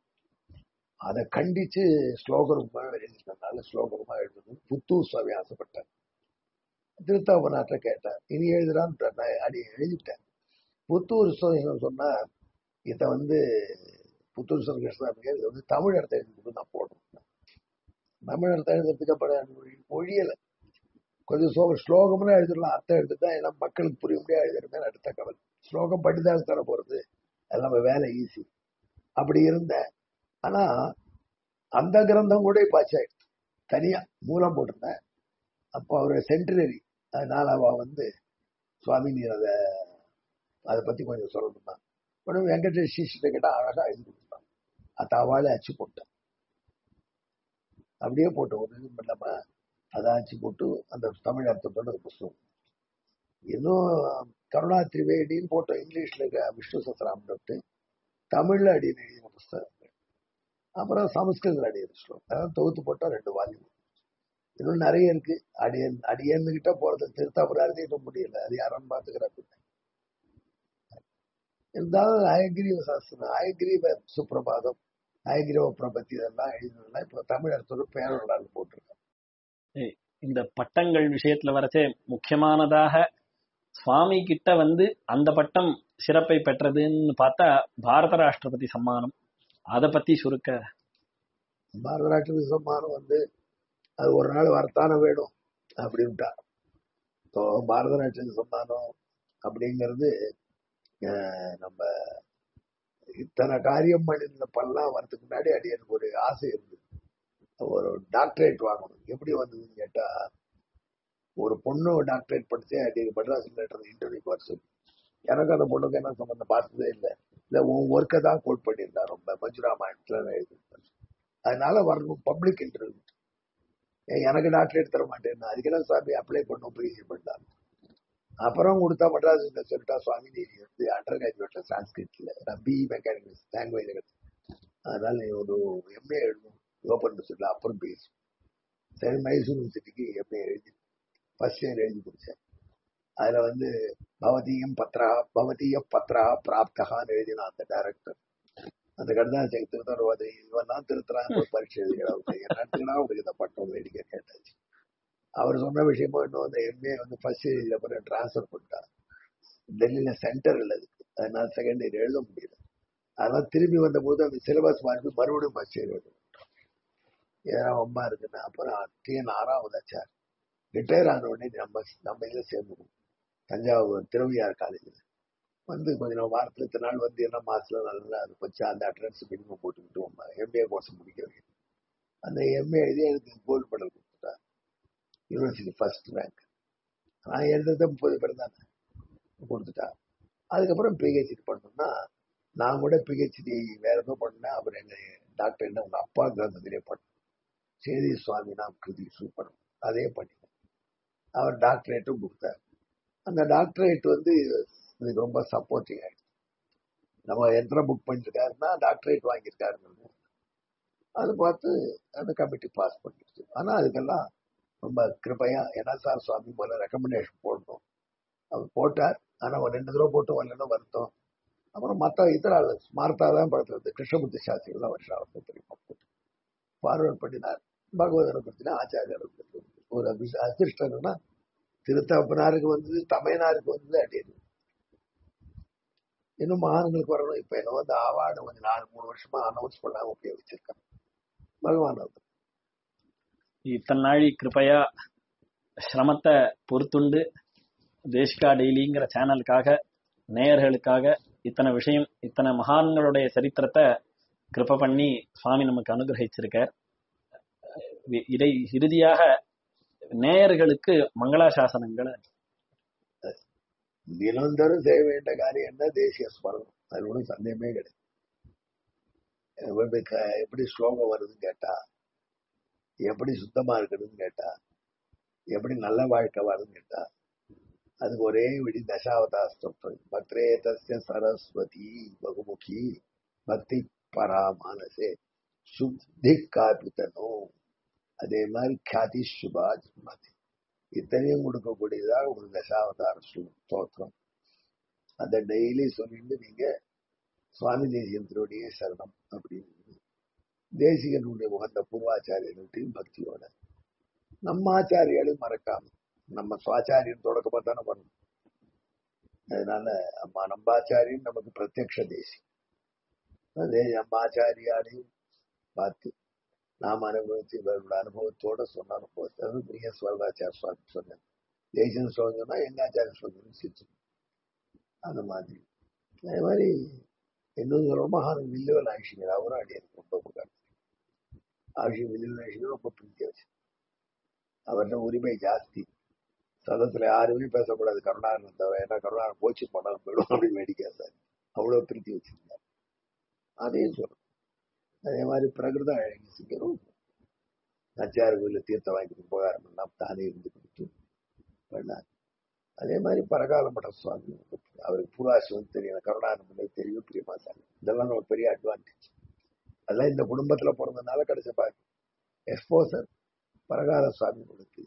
அதை கண்டிச்சு ஸ்லோகரூபமா எழுதிட்டனால ஸ்லோகரூபமா எழுதணும் புத்தூர் சுவாமி ஆசைப்பட்டார் திருத்தாபநாட்ட கேட்டார் இனி எழுதுறான்னு நான் அடி எழுதிட்டேன் புத்தூர் சுவாமி சொன்னா இத வந்து புத்தூர் சுவாமி கிருஷ்ணாமிக்கு இது வந்து தமிழ் அர்த்தம் எழுதுறதுக்கு நான் போடுறேன் தமிழ் அர்த்தம் எழுதுறதுக்கு அப்புறம் மொழியல கொஞ்சம் சோ ஸ்லோகம்னு எழுதிடலாம் அர்த்தம் எழுதுட்டா எல்லாம் மக்களுக்கு புரிய முடியாது எழுதுறமே அடுத்த கவல் ஸ்லோகம் படிதான் தர போறது அது நம்ம வேலை ஈஸி அப்படி இருந்தேன் ஆனா அந்த கிரந்தம் கூட இப்ப ஆச்சாயிடுச்சு தனியா மூலம் போட்டிருந்தேன் அப்போ அவர் சென்டினரி அதனால அவ வந்து சுவாமி நீ அதை அதை பத்தி கொஞ்சம் சொல்லணும்னா உடனே வெங்கடேஷ் சிஷ்ட கேட்டா அழகா எழுதி கொடுத்தான் அது அவளே அச்சு போட்டேன் அப்படியே போட்ட ஒரு இது இல்லாம அதை அச்சு போட்டு அந்த தமிழ் அர்த்தத்தோட அந்த புஸ்தகம் இன்னும் கருணா திரிவேடின்னு போட்டோம் இங்கிலீஷ்ல இருக்க விஷ்ணு சத்ராம் தமிழ்ல அடியில் எழுதின புஸ்தகங்கள் அப்புறம் சமஸ்கிருதத்தில் அடியில் ஸ்லோகம் அதாவது தொகுத்து போட்டா ரெண்டு வால்யூம் இன்னும் நிறைய இருக்கு அடியன் அடியன்னு கிட்ட போறது திருத்தாபுரம் எழுதிட முடியல அது யாரும் பாத்துக்கிறாங்க இருந்தாலும் அயகிரீவ சாஸ்திரம் அயகிரீவ சுப்பிரபாதம் அயகிரீவ பிரபத்தி இதெல்லாம் எழுதினா இப்போ தமிழ் அர்த்தோட பேரலாறு போட்டிருக்காங்க இந்த பட்டங்கள் விஷயத்துல வரச்சே முக்கியமானதாக சுவாமி கிட்ட வந்து அந்த பட்டம் சிறப்பை பெற்றதுன்னு பார்த்தா பாரத ராஷ்டிரபதி சம்மானம் அதை பத்தி சுருக்க பாரத ராஷ்டிர சம்மானம் வந்து அது ஒரு நாள் வரத்தானே வேணும் அப்படின்ட்டா ஸோ பாரத ராஷ்டிர சம்மானம் அப்படிங்கிறது அஹ், நம்ம இத்தனை காரியம் பண்ணிருந்த பல்லாம் வரதுக்கு முன்னாடி அடி எனக்கு ஒரு ஆசை இருந்தது ஒரு டாக்டரேட் வாங்கணும் எப்படி வந்ததுன்னு கேட்டா ஒரு பொண்ணு டாக்டரேட் படிச்சு அடி மெட்ராஸ் இன்டர்வியூ வர சொல்லி எனக்கு அந்த பொண்ணுக்கு என்ன சம்பந்தம் பார்த்ததே இல்லை இல்ல உன் ஒர்க்கை தான் கோட் பண்ணியிருந்தா ரொம்ப மஞ்சுரா மாநிலத்துல எழுதியிருந்தேன் அதனால வரணும் பப்ளிக் இன்டர்வியூ எனக்கு டாக்டரேட் தர மாட்டேன் அதுக்கெல்லாம் சாமி அப்ளை பண்ணும் பிஹெச்டி பண்ணாங்க அப்புறம் கொடுத்தா மெட்ராஸ் சொல்லிட்டா சுவாமி நீ வந்து அண்டர் கிராஜுவேட்ல சான்ஸ்கிரிட்ல நான் பிஇ மெக்கானிக்ஸ் லாங்குவேஜ் அதனால நீ ஒரு எம்ஏ எழுதணும் ஓப்பன் சொல்லல அப்புறம் பிஹெச்டி சரி மைசூர் யூனிவர்சிட்டிக்கு எம்ஏ எழுதி ஃபர்ஸ்ட் இயர் எழுதி முடிச்சேன் அதுல வந்து பவதீயம் பத்ரா பவதீய பத்ரா பிராப்தகான்னு எழுதினா அந்த டைரக்டர் அந்த கடிதம் திருத்தரவாதி இவெல்லாம் திருத்தலாம் போய் பரீட்சை எழுதுகிறா என்னத்துக்குனா உங்களுக்கு இந்த பட்டம் வேடிக்கை கேட்டாச்சு அவர் சொன்ன விஷயமும் இன்னும் அந்த எம்ஏ வந்து ஃபர்ஸ்ட் இயர் அப்புறம் டிரான்ஸ்ஃபர் பண்ணிட்டார் டெல்லியில சென்டர் இல்லை அதுக்கு அதனால செகண்ட் இயர் எழுத முடியல அதனால திரும்பி வந்த போது அந்த சிலபஸ் மாறி மறுபடியும் ஃபர்ஸ்ட் இயர் எழுதணும் ஏதாவது அம்மா இருக்குன்னு அப்புறம் டிஎன் ஆறாவது ஆச்சார் ரிட்டையர் ஆன உடனே நம்ம நம்ம இதில் சேர்ந்துக்கணும் தஞ்சாவூர் திருவையார் காலேஜில் வந்து கொஞ்ச நாள் வாரத்தில் இத்தனை நாள் வந்து என்ன மாசத்துல நல்லா அது கொஞ்சம் அந்த அட்டண்டன்ஸ் மினிமம் போட்டுக்கிட்டு எம்ஏ கோர்ஸ் முடிக்க வைக்கணும் அந்த எம்ஏ எழுதி எனக்கு கோல்டு மெடல் கொடுத்துட்டா யூனிவர்சிட்டி ஃபர்ஸ்ட் ரேங்க் நான் எழுதுறது முப்பது பேர் தானே கொடுத்துட்டா அதுக்கப்புறம் பிஹெச்டி பண்ணோம்னா நான் கூட பிஹெச்டி வேற ஏதோ பண்ணேன் அப்புறம் எங்க டாக்டர் என்ன உங்க அப்பா கிரந்தத்திலே பண்ணேன் சேதி சுவாமி நாம் கிருதி சூப்பர் அதே பண்ணினேன் அவர் டாக்டரேட்டும் கொடுத்தார் அந்த டாக்டரேட் வந்து இதுக்கு ரொம்ப சப்போர்ட்டிங் ஆயிடுச்சு நம்ம எந்திரம் புக் பண்ணிருக்காருன்னா டாக்டரேட் வாங்கியிருக்காருன்னு அது பார்த்து அந்த கமிட்டி பாஸ் பண்ணிடுச்சு ஆனா அதுக்கெல்லாம் ரொம்ப கிருபையா என்எஸ்ஆர் சுவாமி போல ரெக்கமெண்டேஷன் போடணும் அவர் போட்டார் ஆனா ஒரு ரெண்டு தடவை போட்டு வரலன்னு வருத்தம் அப்புறம் மற்ற இதர ஆளு ஸ்மார்த்தா தான் படுத்துறது கிருஷ்ணமூர்த்தி சாஸ்திரிகள் வருஷம் அவருக்கு தெரியுமா போட்டு ஃபார்வர்ட் பண்ணினார் பகவதனை பத்தினா ஆச்சாரியரை பத்தி ஒரு அபிஷ- அதிர்ஷ்டம் என்னன்னா திருத்தப்பனாருக்கு வந்தது தமையனாருக்கு வந்தது அடியது இன்னும் மகான்களுக்கு வரணும் இப்ப என்ன வந்து அவார்டு கொஞ்சம் நாலு மூணு வருஷமா அனௌன்ஸ் பண்ணாம அப்படியே வச்சிருக்காங்க பகவான் அது இத்தனை நாழி கிருபையா சிரமத்தை பொறுத்துண்டு தேசிகா டெய்லிங்கிற சேனலுக்காக நேயர்களுக்காக இத்தனை விஷயம் இத்தனை மகான்களுடைய சரித்திரத்தை கிருப பண்ணி சுவாமி நமக்கு அனுகிரகிச்சிருக்கார் இ- இதை இறுதியாக நேயர்களுக்கு மங்களாசாசனங்களை தினந்தோறும் செய்ய வேண்டிய காரியம் என்ன தேசிய ஸ்மரணம் அது ஒன்றும் சந்தேகமே கிடையாது எப்படி க- எப்படி ஸ்லோகம் வருதுன்னு கேட்டா எப்படி சுத்தமா இருக்குதுன்னு கேட்டா எப்படி நல்ல வாழ்க்கை வருதுன்னு கேட்டா அதுக்கு ஒரே விடி தசாவதாஸ்தம் பத்ரே தஸ்ய சரஸ்வதி பகுமுகி பக்தி பரா மானசே சுத்தி காப்பித்தனோ அதே மாதிரி கியாதி சுபா ஜிம்மதி இத்தனையும் கொடுக்கக்கூடியதாக ஒரு தசாவதார ஸ்லோ- ஸ்தோத்திரம் அதை டெய்லி சொல்லிட்டு நீங்க சுவாமி தேசியத்தினுடைய சரணம் அப்படின்னு தேசிகனுடைய உகந்த பூர்வாச்சாரியர்கள்ட்டையும் பக்தியோட நம்ம ஆச்சாரியாலும் மறக்காம நம்ம சுவாச்சாரியம் தொடக்கமா தானே பண்ணணும் அதனால அம்மா நம்ம ஆச்சாரியம் நமக்கு பிரத்யக்ஷ தேசி அதே நம்ம ஆச்சாரியாலையும் பார்த்து நாம் அனுபவித்து இவர்களோட அனுபவத்தோட சொன்ன அனுபவத்தை அது பிரிய ஸ்வர்காச்சார சுவாமி சொன்னேன் தேசியம் சொல்லுன்னா எங்க ஆச்சாரிய சொல்லணும் சிரிச்சு அந்த மாதிரி அதே மாதிரி இன்னும் சொல்ல மகான் வில்லுவல் ஆயிஷிங்கர் அவரும் அடியனுக்கு ரொம்ப உபகாரம் ஆஷி வில்லுவல் ஆயிஷிங்கர் ரொம்ப பிடிக்க வச்சு அவர்கிட்ட உரிமை ஜாஸ்தி சதத்துல யாருமே பேசக்கூடாது கருணாகரன் தவிர ஏன்னா கருணாகரன் போச்சு போனாலும் போயிடும் அப்படின்னு வேடிக்கை சார் அவ்வளவு திருத்தி வச்சிருந்தார் அதையும் சொல்லணும் அதே மாதிரி பிரகிருத அழகி சிங்கரும் நச்சார் கோயில தீர்த்தம் வாங்கி உபகாரம் எல்லாம் தானே இருந்து கொடுத்து பண்ணார் அதே மாதிரி பரகால மட சுவாமி அவருக்கு பூராசிவம் தெரியும் கருணானந்தம் தெரியும் பிரியமாசாமி இதெல்லாம் ஒரு பெரிய அட்வான்டேஜ் அதெல்லாம் இந்த குடும்பத்துல பிறந்ததுனால கிடைச்ச பாக்கி எக்ஸ்போசர் பரகால சுவாமி கொடுத்து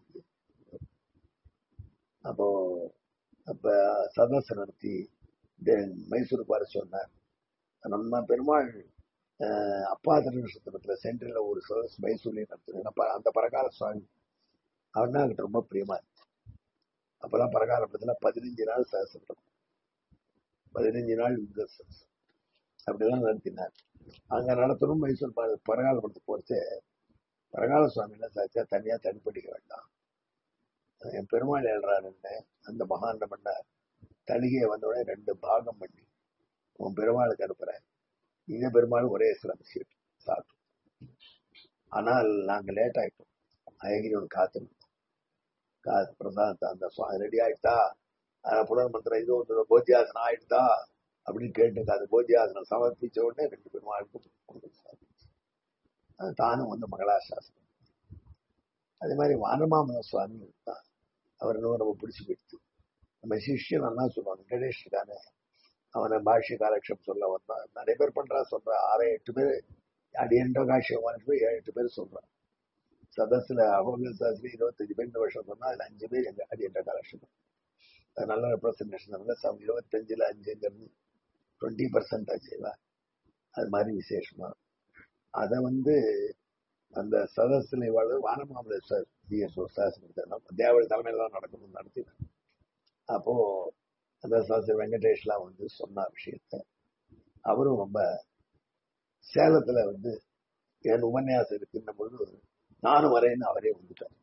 அப்போ அப்ப சதஸ் நடத்தி தென் மைசூருக்கு வர சொன்னார் நம்ம பெருமாள் அஹ், அப்பா திருநட்சத்திரத்துல சென்ட்ரல்ல ஒரு சதஸ் மைசூர்லயும் நடத்துறேன் அப்ப அந்த பரகால சுவாமி அவர்னா அவர்கிட்ட ரொம்ப பிரியமா இருந்துச்சு அப்பெல்லாம் பரகால படத்துல பதினஞ்சு நாள் சதஸ் நடக்கும் பதினஞ்சு நாள் இந்த அப்படிலாம் நடத்தினார் அங்க நடத்தணும் மைசூர் ப- பரகாலபுரத்துக்கு போச்சு பரகால சுவாமி என்ன சாச்சா தனியா தனிப்படிக்க வேண்டாம் என் பெருமாள் எழுறாருன்னு அந்த மகாண்ட பண்ணார் தலிகையை வந்தவுடனே ரெண்டு பாகம் பண்ணி உன் பெருமாளுக்கு அனுப்புறேன் இந்த பெருமாள் ஒரே சிலம் சீட் சாப்பிட்டு ஆனால் நாங்க லேட் ஆயிட்டோம் அயகிரியோட காத்து காத்து பிரசாந்த் அந்த ரெடி ஆயிட்டா அஹ் புலன் மந்திரம் இது ஒன்று போஜியாசனம் ஆயிடுதா அப்படின்னு கேட்டு அது போஜியாசனம் சமர்ப்பிச்ச உடனே ரெண்டு பெருமாளுக்கும் கொடுத்து சாப்பிட்டுச்சு. அது தானும் வந்து மங்களாசாசனம் அதே மாதிரி வானமாமன சுவாமி தான் அவர் இன்னும் ரொம்ப பிடிச்சி போயிடுச்சு நம்ம சிஷ்யன் அண்ணா சொல்லுவாங்க கணேஷ் இருக்கானே அவனை பாஷ்ய காலக்ஷம் சொல்ல வந்தான் நிறைய பேர் பண்றா சொல்றா ஆறு எட்டு பேர் அடி எண்டோ காட்சியமான போய் ஏழு எட்டு பேர் சொல்றான் சதஸ்ல அவங்க சாஸ்திரி இருபத்தஞ்சு பேர் இந்த வருஷம் சொன்னா அதுல அஞ்சு பேர் எங்க அடி எண்டோ காலக்ஷம் அது நல்ல ரெப்ரசன்டேஷன் இருந்தா சம் இருபத்தஞ்சுல அஞ்சுங்கிறது டுவெண்ட்டி பர்சன்ட் ஆச்சுல அது மாதிரி விசேஷமா அதை வந்து அந்த சதஸ்ல இவாள் வானமாமலேஸ்வர் பிஎஸ் சாஸ்திரம் தேவள் தலைமையில தான் நடக்கணும்னு நடத்தினார் அப்போ அந்த சாஸ்திரி வெங்கடேஷ்லாம் வந்து சொன்ன விஷயத்த அவரும் ரொம்ப சேலத்துல வந்து என் உபன்யாசம் இருக்கின்ற பொழுது நானும் வரேன்னு அவரே வந்துட்டார்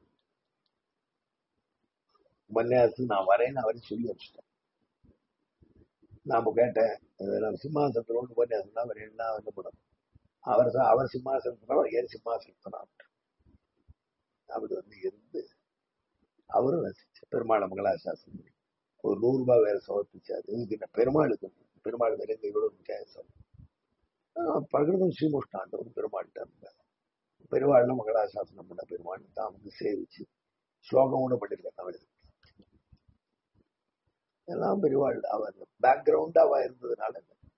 உபன்யாசத்துக்கு நான் வரேன்னு அவரே சொல்லி வச்சுட்டேன் நாம கேட்டேன் இது நான் சிம்மாசனத்தோடு உபன்யாசம் தான் அவர் என்ன என்ன பண்ணணும் அவர் தான் அவர் சிம்மாசனத்தினா ஏன் சிம்மாசனத்தினா அப்படி வந்து இருந்து அவரும் ரசிச்சு பெருமாள் மங்களாசாசனம் ஒரு நூறு ரூபாய் வேற சமர்ப்பிச்சாரு இதுக்கு என்ன பெருமாளுக்கு பெருமாள் வேற இந்த இவ்வளவு வித்தியாசம் பிரகிருதம் ஸ்ரீமுஷ்டாண்டவர் பெருமாள்கிட்ட இருந்தார் பெருமாள்ல மங்களாசாசனம் பண்ண பெருமாள் தான் வந்து சேவிச்சு ஸ்லோகம் கூட பண்ணிருக்கேன் தமிழ் எல்லாம் பெருவாள் அவர் பேக்ரவுண்ட் அவ இருந்ததுனால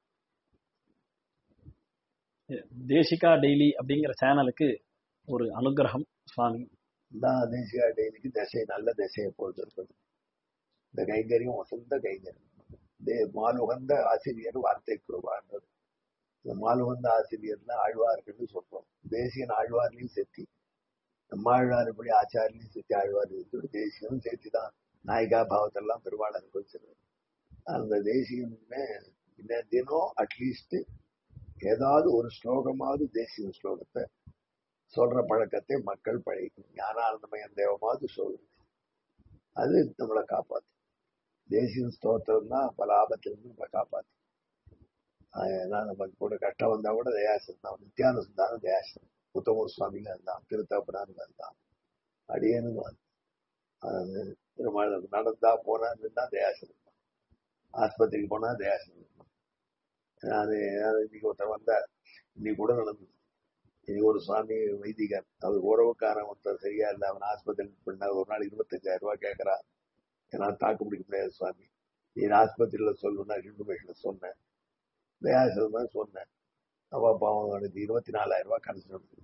தேசிகா டெய்லி அப்படிங்கிற சேனலுக்கு ஒரு அனுகிரகம் சுவாமி தான் தேசிகா டெய்லிக்கு திசை நல்ல திசையை பொறுத்து இருக்குது இந்த கைங்கரியம் வசந்த கைங்கரியம் தே மாலுகந்த ஆசிரியர் வார்த்தை குருவான்றது இந்த மாலுகந்த ஆசிரியர்ல ஆழ்வார்னு சொல்றோம் தேசியன் ஆழ்வார்லையும் சேர்த்தி நம்மாழ்வார் இப்படி ஆச்சாரிலையும் சேர்த்து ஆழ்வார் இருக்கு தேசியனும் சேர்த்து தான் நாயிகா பாவத்தெல்லாம் பெருமாள் அனுபவிச்சிருக்காரு அந்த தேசியனுமே இன்ன தினம் அட்லீஸ்ட் ஏதாவது ஒரு ஸ்லோகமாவது தேசிய ஸ்லோகத்தை சொல்ற பழக்கத்தை மக்கள் பழகிக்கணும் ஞானானந்தமயம் தேவமாவது சொல்லுது அது நம்மளை காப்பாத்து தேசிய ஸ்தோத்திரம் தான் பல ஆபத்திலிருந்து நம்மளை காப்பாத்து ஏன்னா நமக்கு கூட கஷ்டம் வந்தா கூட தயாசம் தான் நித்யானந்தம் தான் தயாசம் உத்தமூர் சுவாமிங்க இருந்தான் திருத்தப்பனாங்க இருந்தான் அடியேனும் அது பெருமாள் நடந்தா போனா இருந்தா தயாசம் ஆஸ்பத்திரிக்கு போனா தயாசம் அது இன்னைக்கு ஒருத்தர் வந்தார் இன்னைக்கு கூட நடந்தது இன்னைக்கு ஒரு சுவாமி வைதிகர் அவர் உறவுக்காரன் ஒருத்தர் சரியா இல்லை அவன் ஆஸ்பத்திரி பண்ண ஒரு நாள் இருபத்தஞ்சாயிரம் ரூபாய் கேட்கறான் என்னால் தாக்கு பிடிக்க முடியாது சுவாமி நீ ஆஸ்பத்திரியில சொல்லணும்னா இன்ஃபர்மேஷன் சொன்னேன் தயாசம் தான் சொன்னேன் அவ பாவம் அவனுக்கு இருபத்தி நாலாயிரம் ரூபாய் கணக்கு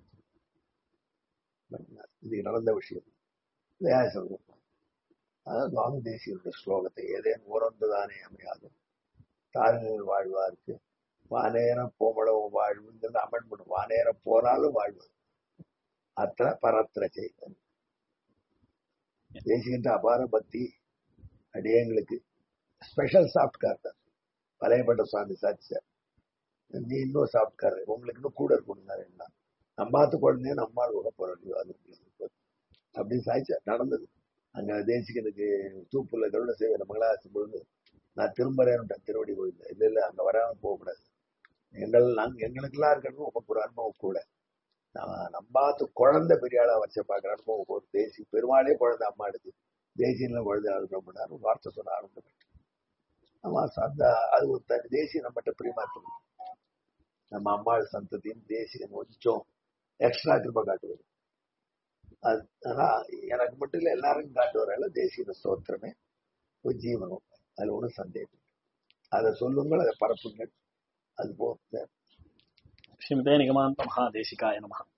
இது நடந்த விஷயம் தயாசம் அதாவது சுவாமி தேசியனுடைய ஸ்லோகத்தை ஏதேனும் உறந்துதானே அமையாது தாழ்நிலை வாழ்வாருக்கு வானேரம் போமளவும் வாழ்வுங்கிறது அமன் வானேரம் போனாலும் வாழ்வு அத்த பரத்திர செய்தன் தேசியன்ற அபார பக்தி அடியங்களுக்கு ஸ்பெஷல் சாஃப்ட் கார் தான் பழையப்பட்ட சுவாமி சாட்சியார் நீ இன்னும் சாஃப்ட் கார் உங்களுக்கு இன்னும் கூட இருக்கணும் என்ன நம்மாத்து குழந்தைய நம்மால் உக போறோம் அது அப்படின்னு சாய்ச்சார் நடந்தது அங்க தேசிகனுக்கு தூப்புல கருட சேவை மங்களாசி பொழுது நான் திரும்பறேன் திருவடி கோயில் இல்ல இல்ல அங்க வராம போகக்கூடாது எங்கள் நாங்க எங்களுக்கெல்லாம் இருக்கணும் ரொம்ப ஒரு அனுபவம் கூட நான் நம்பாத்து குழந்தை பெரிய ஆளா வச்ச பாக்குற அனுபவம் ஒரு தேசி பெருமாளே குழந்தை அம்மா எடுத்து தேசியில குழந்தை அனுபவம் பண்ணாரு வார்த்தை சொல்ல ஆரம்பிச்சு ஆமா அந்த அது ஒரு தனி தேசிய நம்மகிட்ட பிரிமாற்றம் நம்ம அம்மாள் சந்ததியும் தேசியம் கொஞ்சம் எக்ஸ்ட்ரா கிருப்ப காட்டுவது அது ஆனா எனக்கு மட்டும் இல்ல எல்லாருக்கும் காட்டுவார தேசிய ஸ்தோத்திரமே ஒரு ஜீவனம் அதுல ஒன்றும் சந்தேகம் அதை சொல்லுங்கள் அதை பரப்புங்கள் அது போக ஸ்ரீமதே நிகமாந்த மகாதேசிகாய நமஹ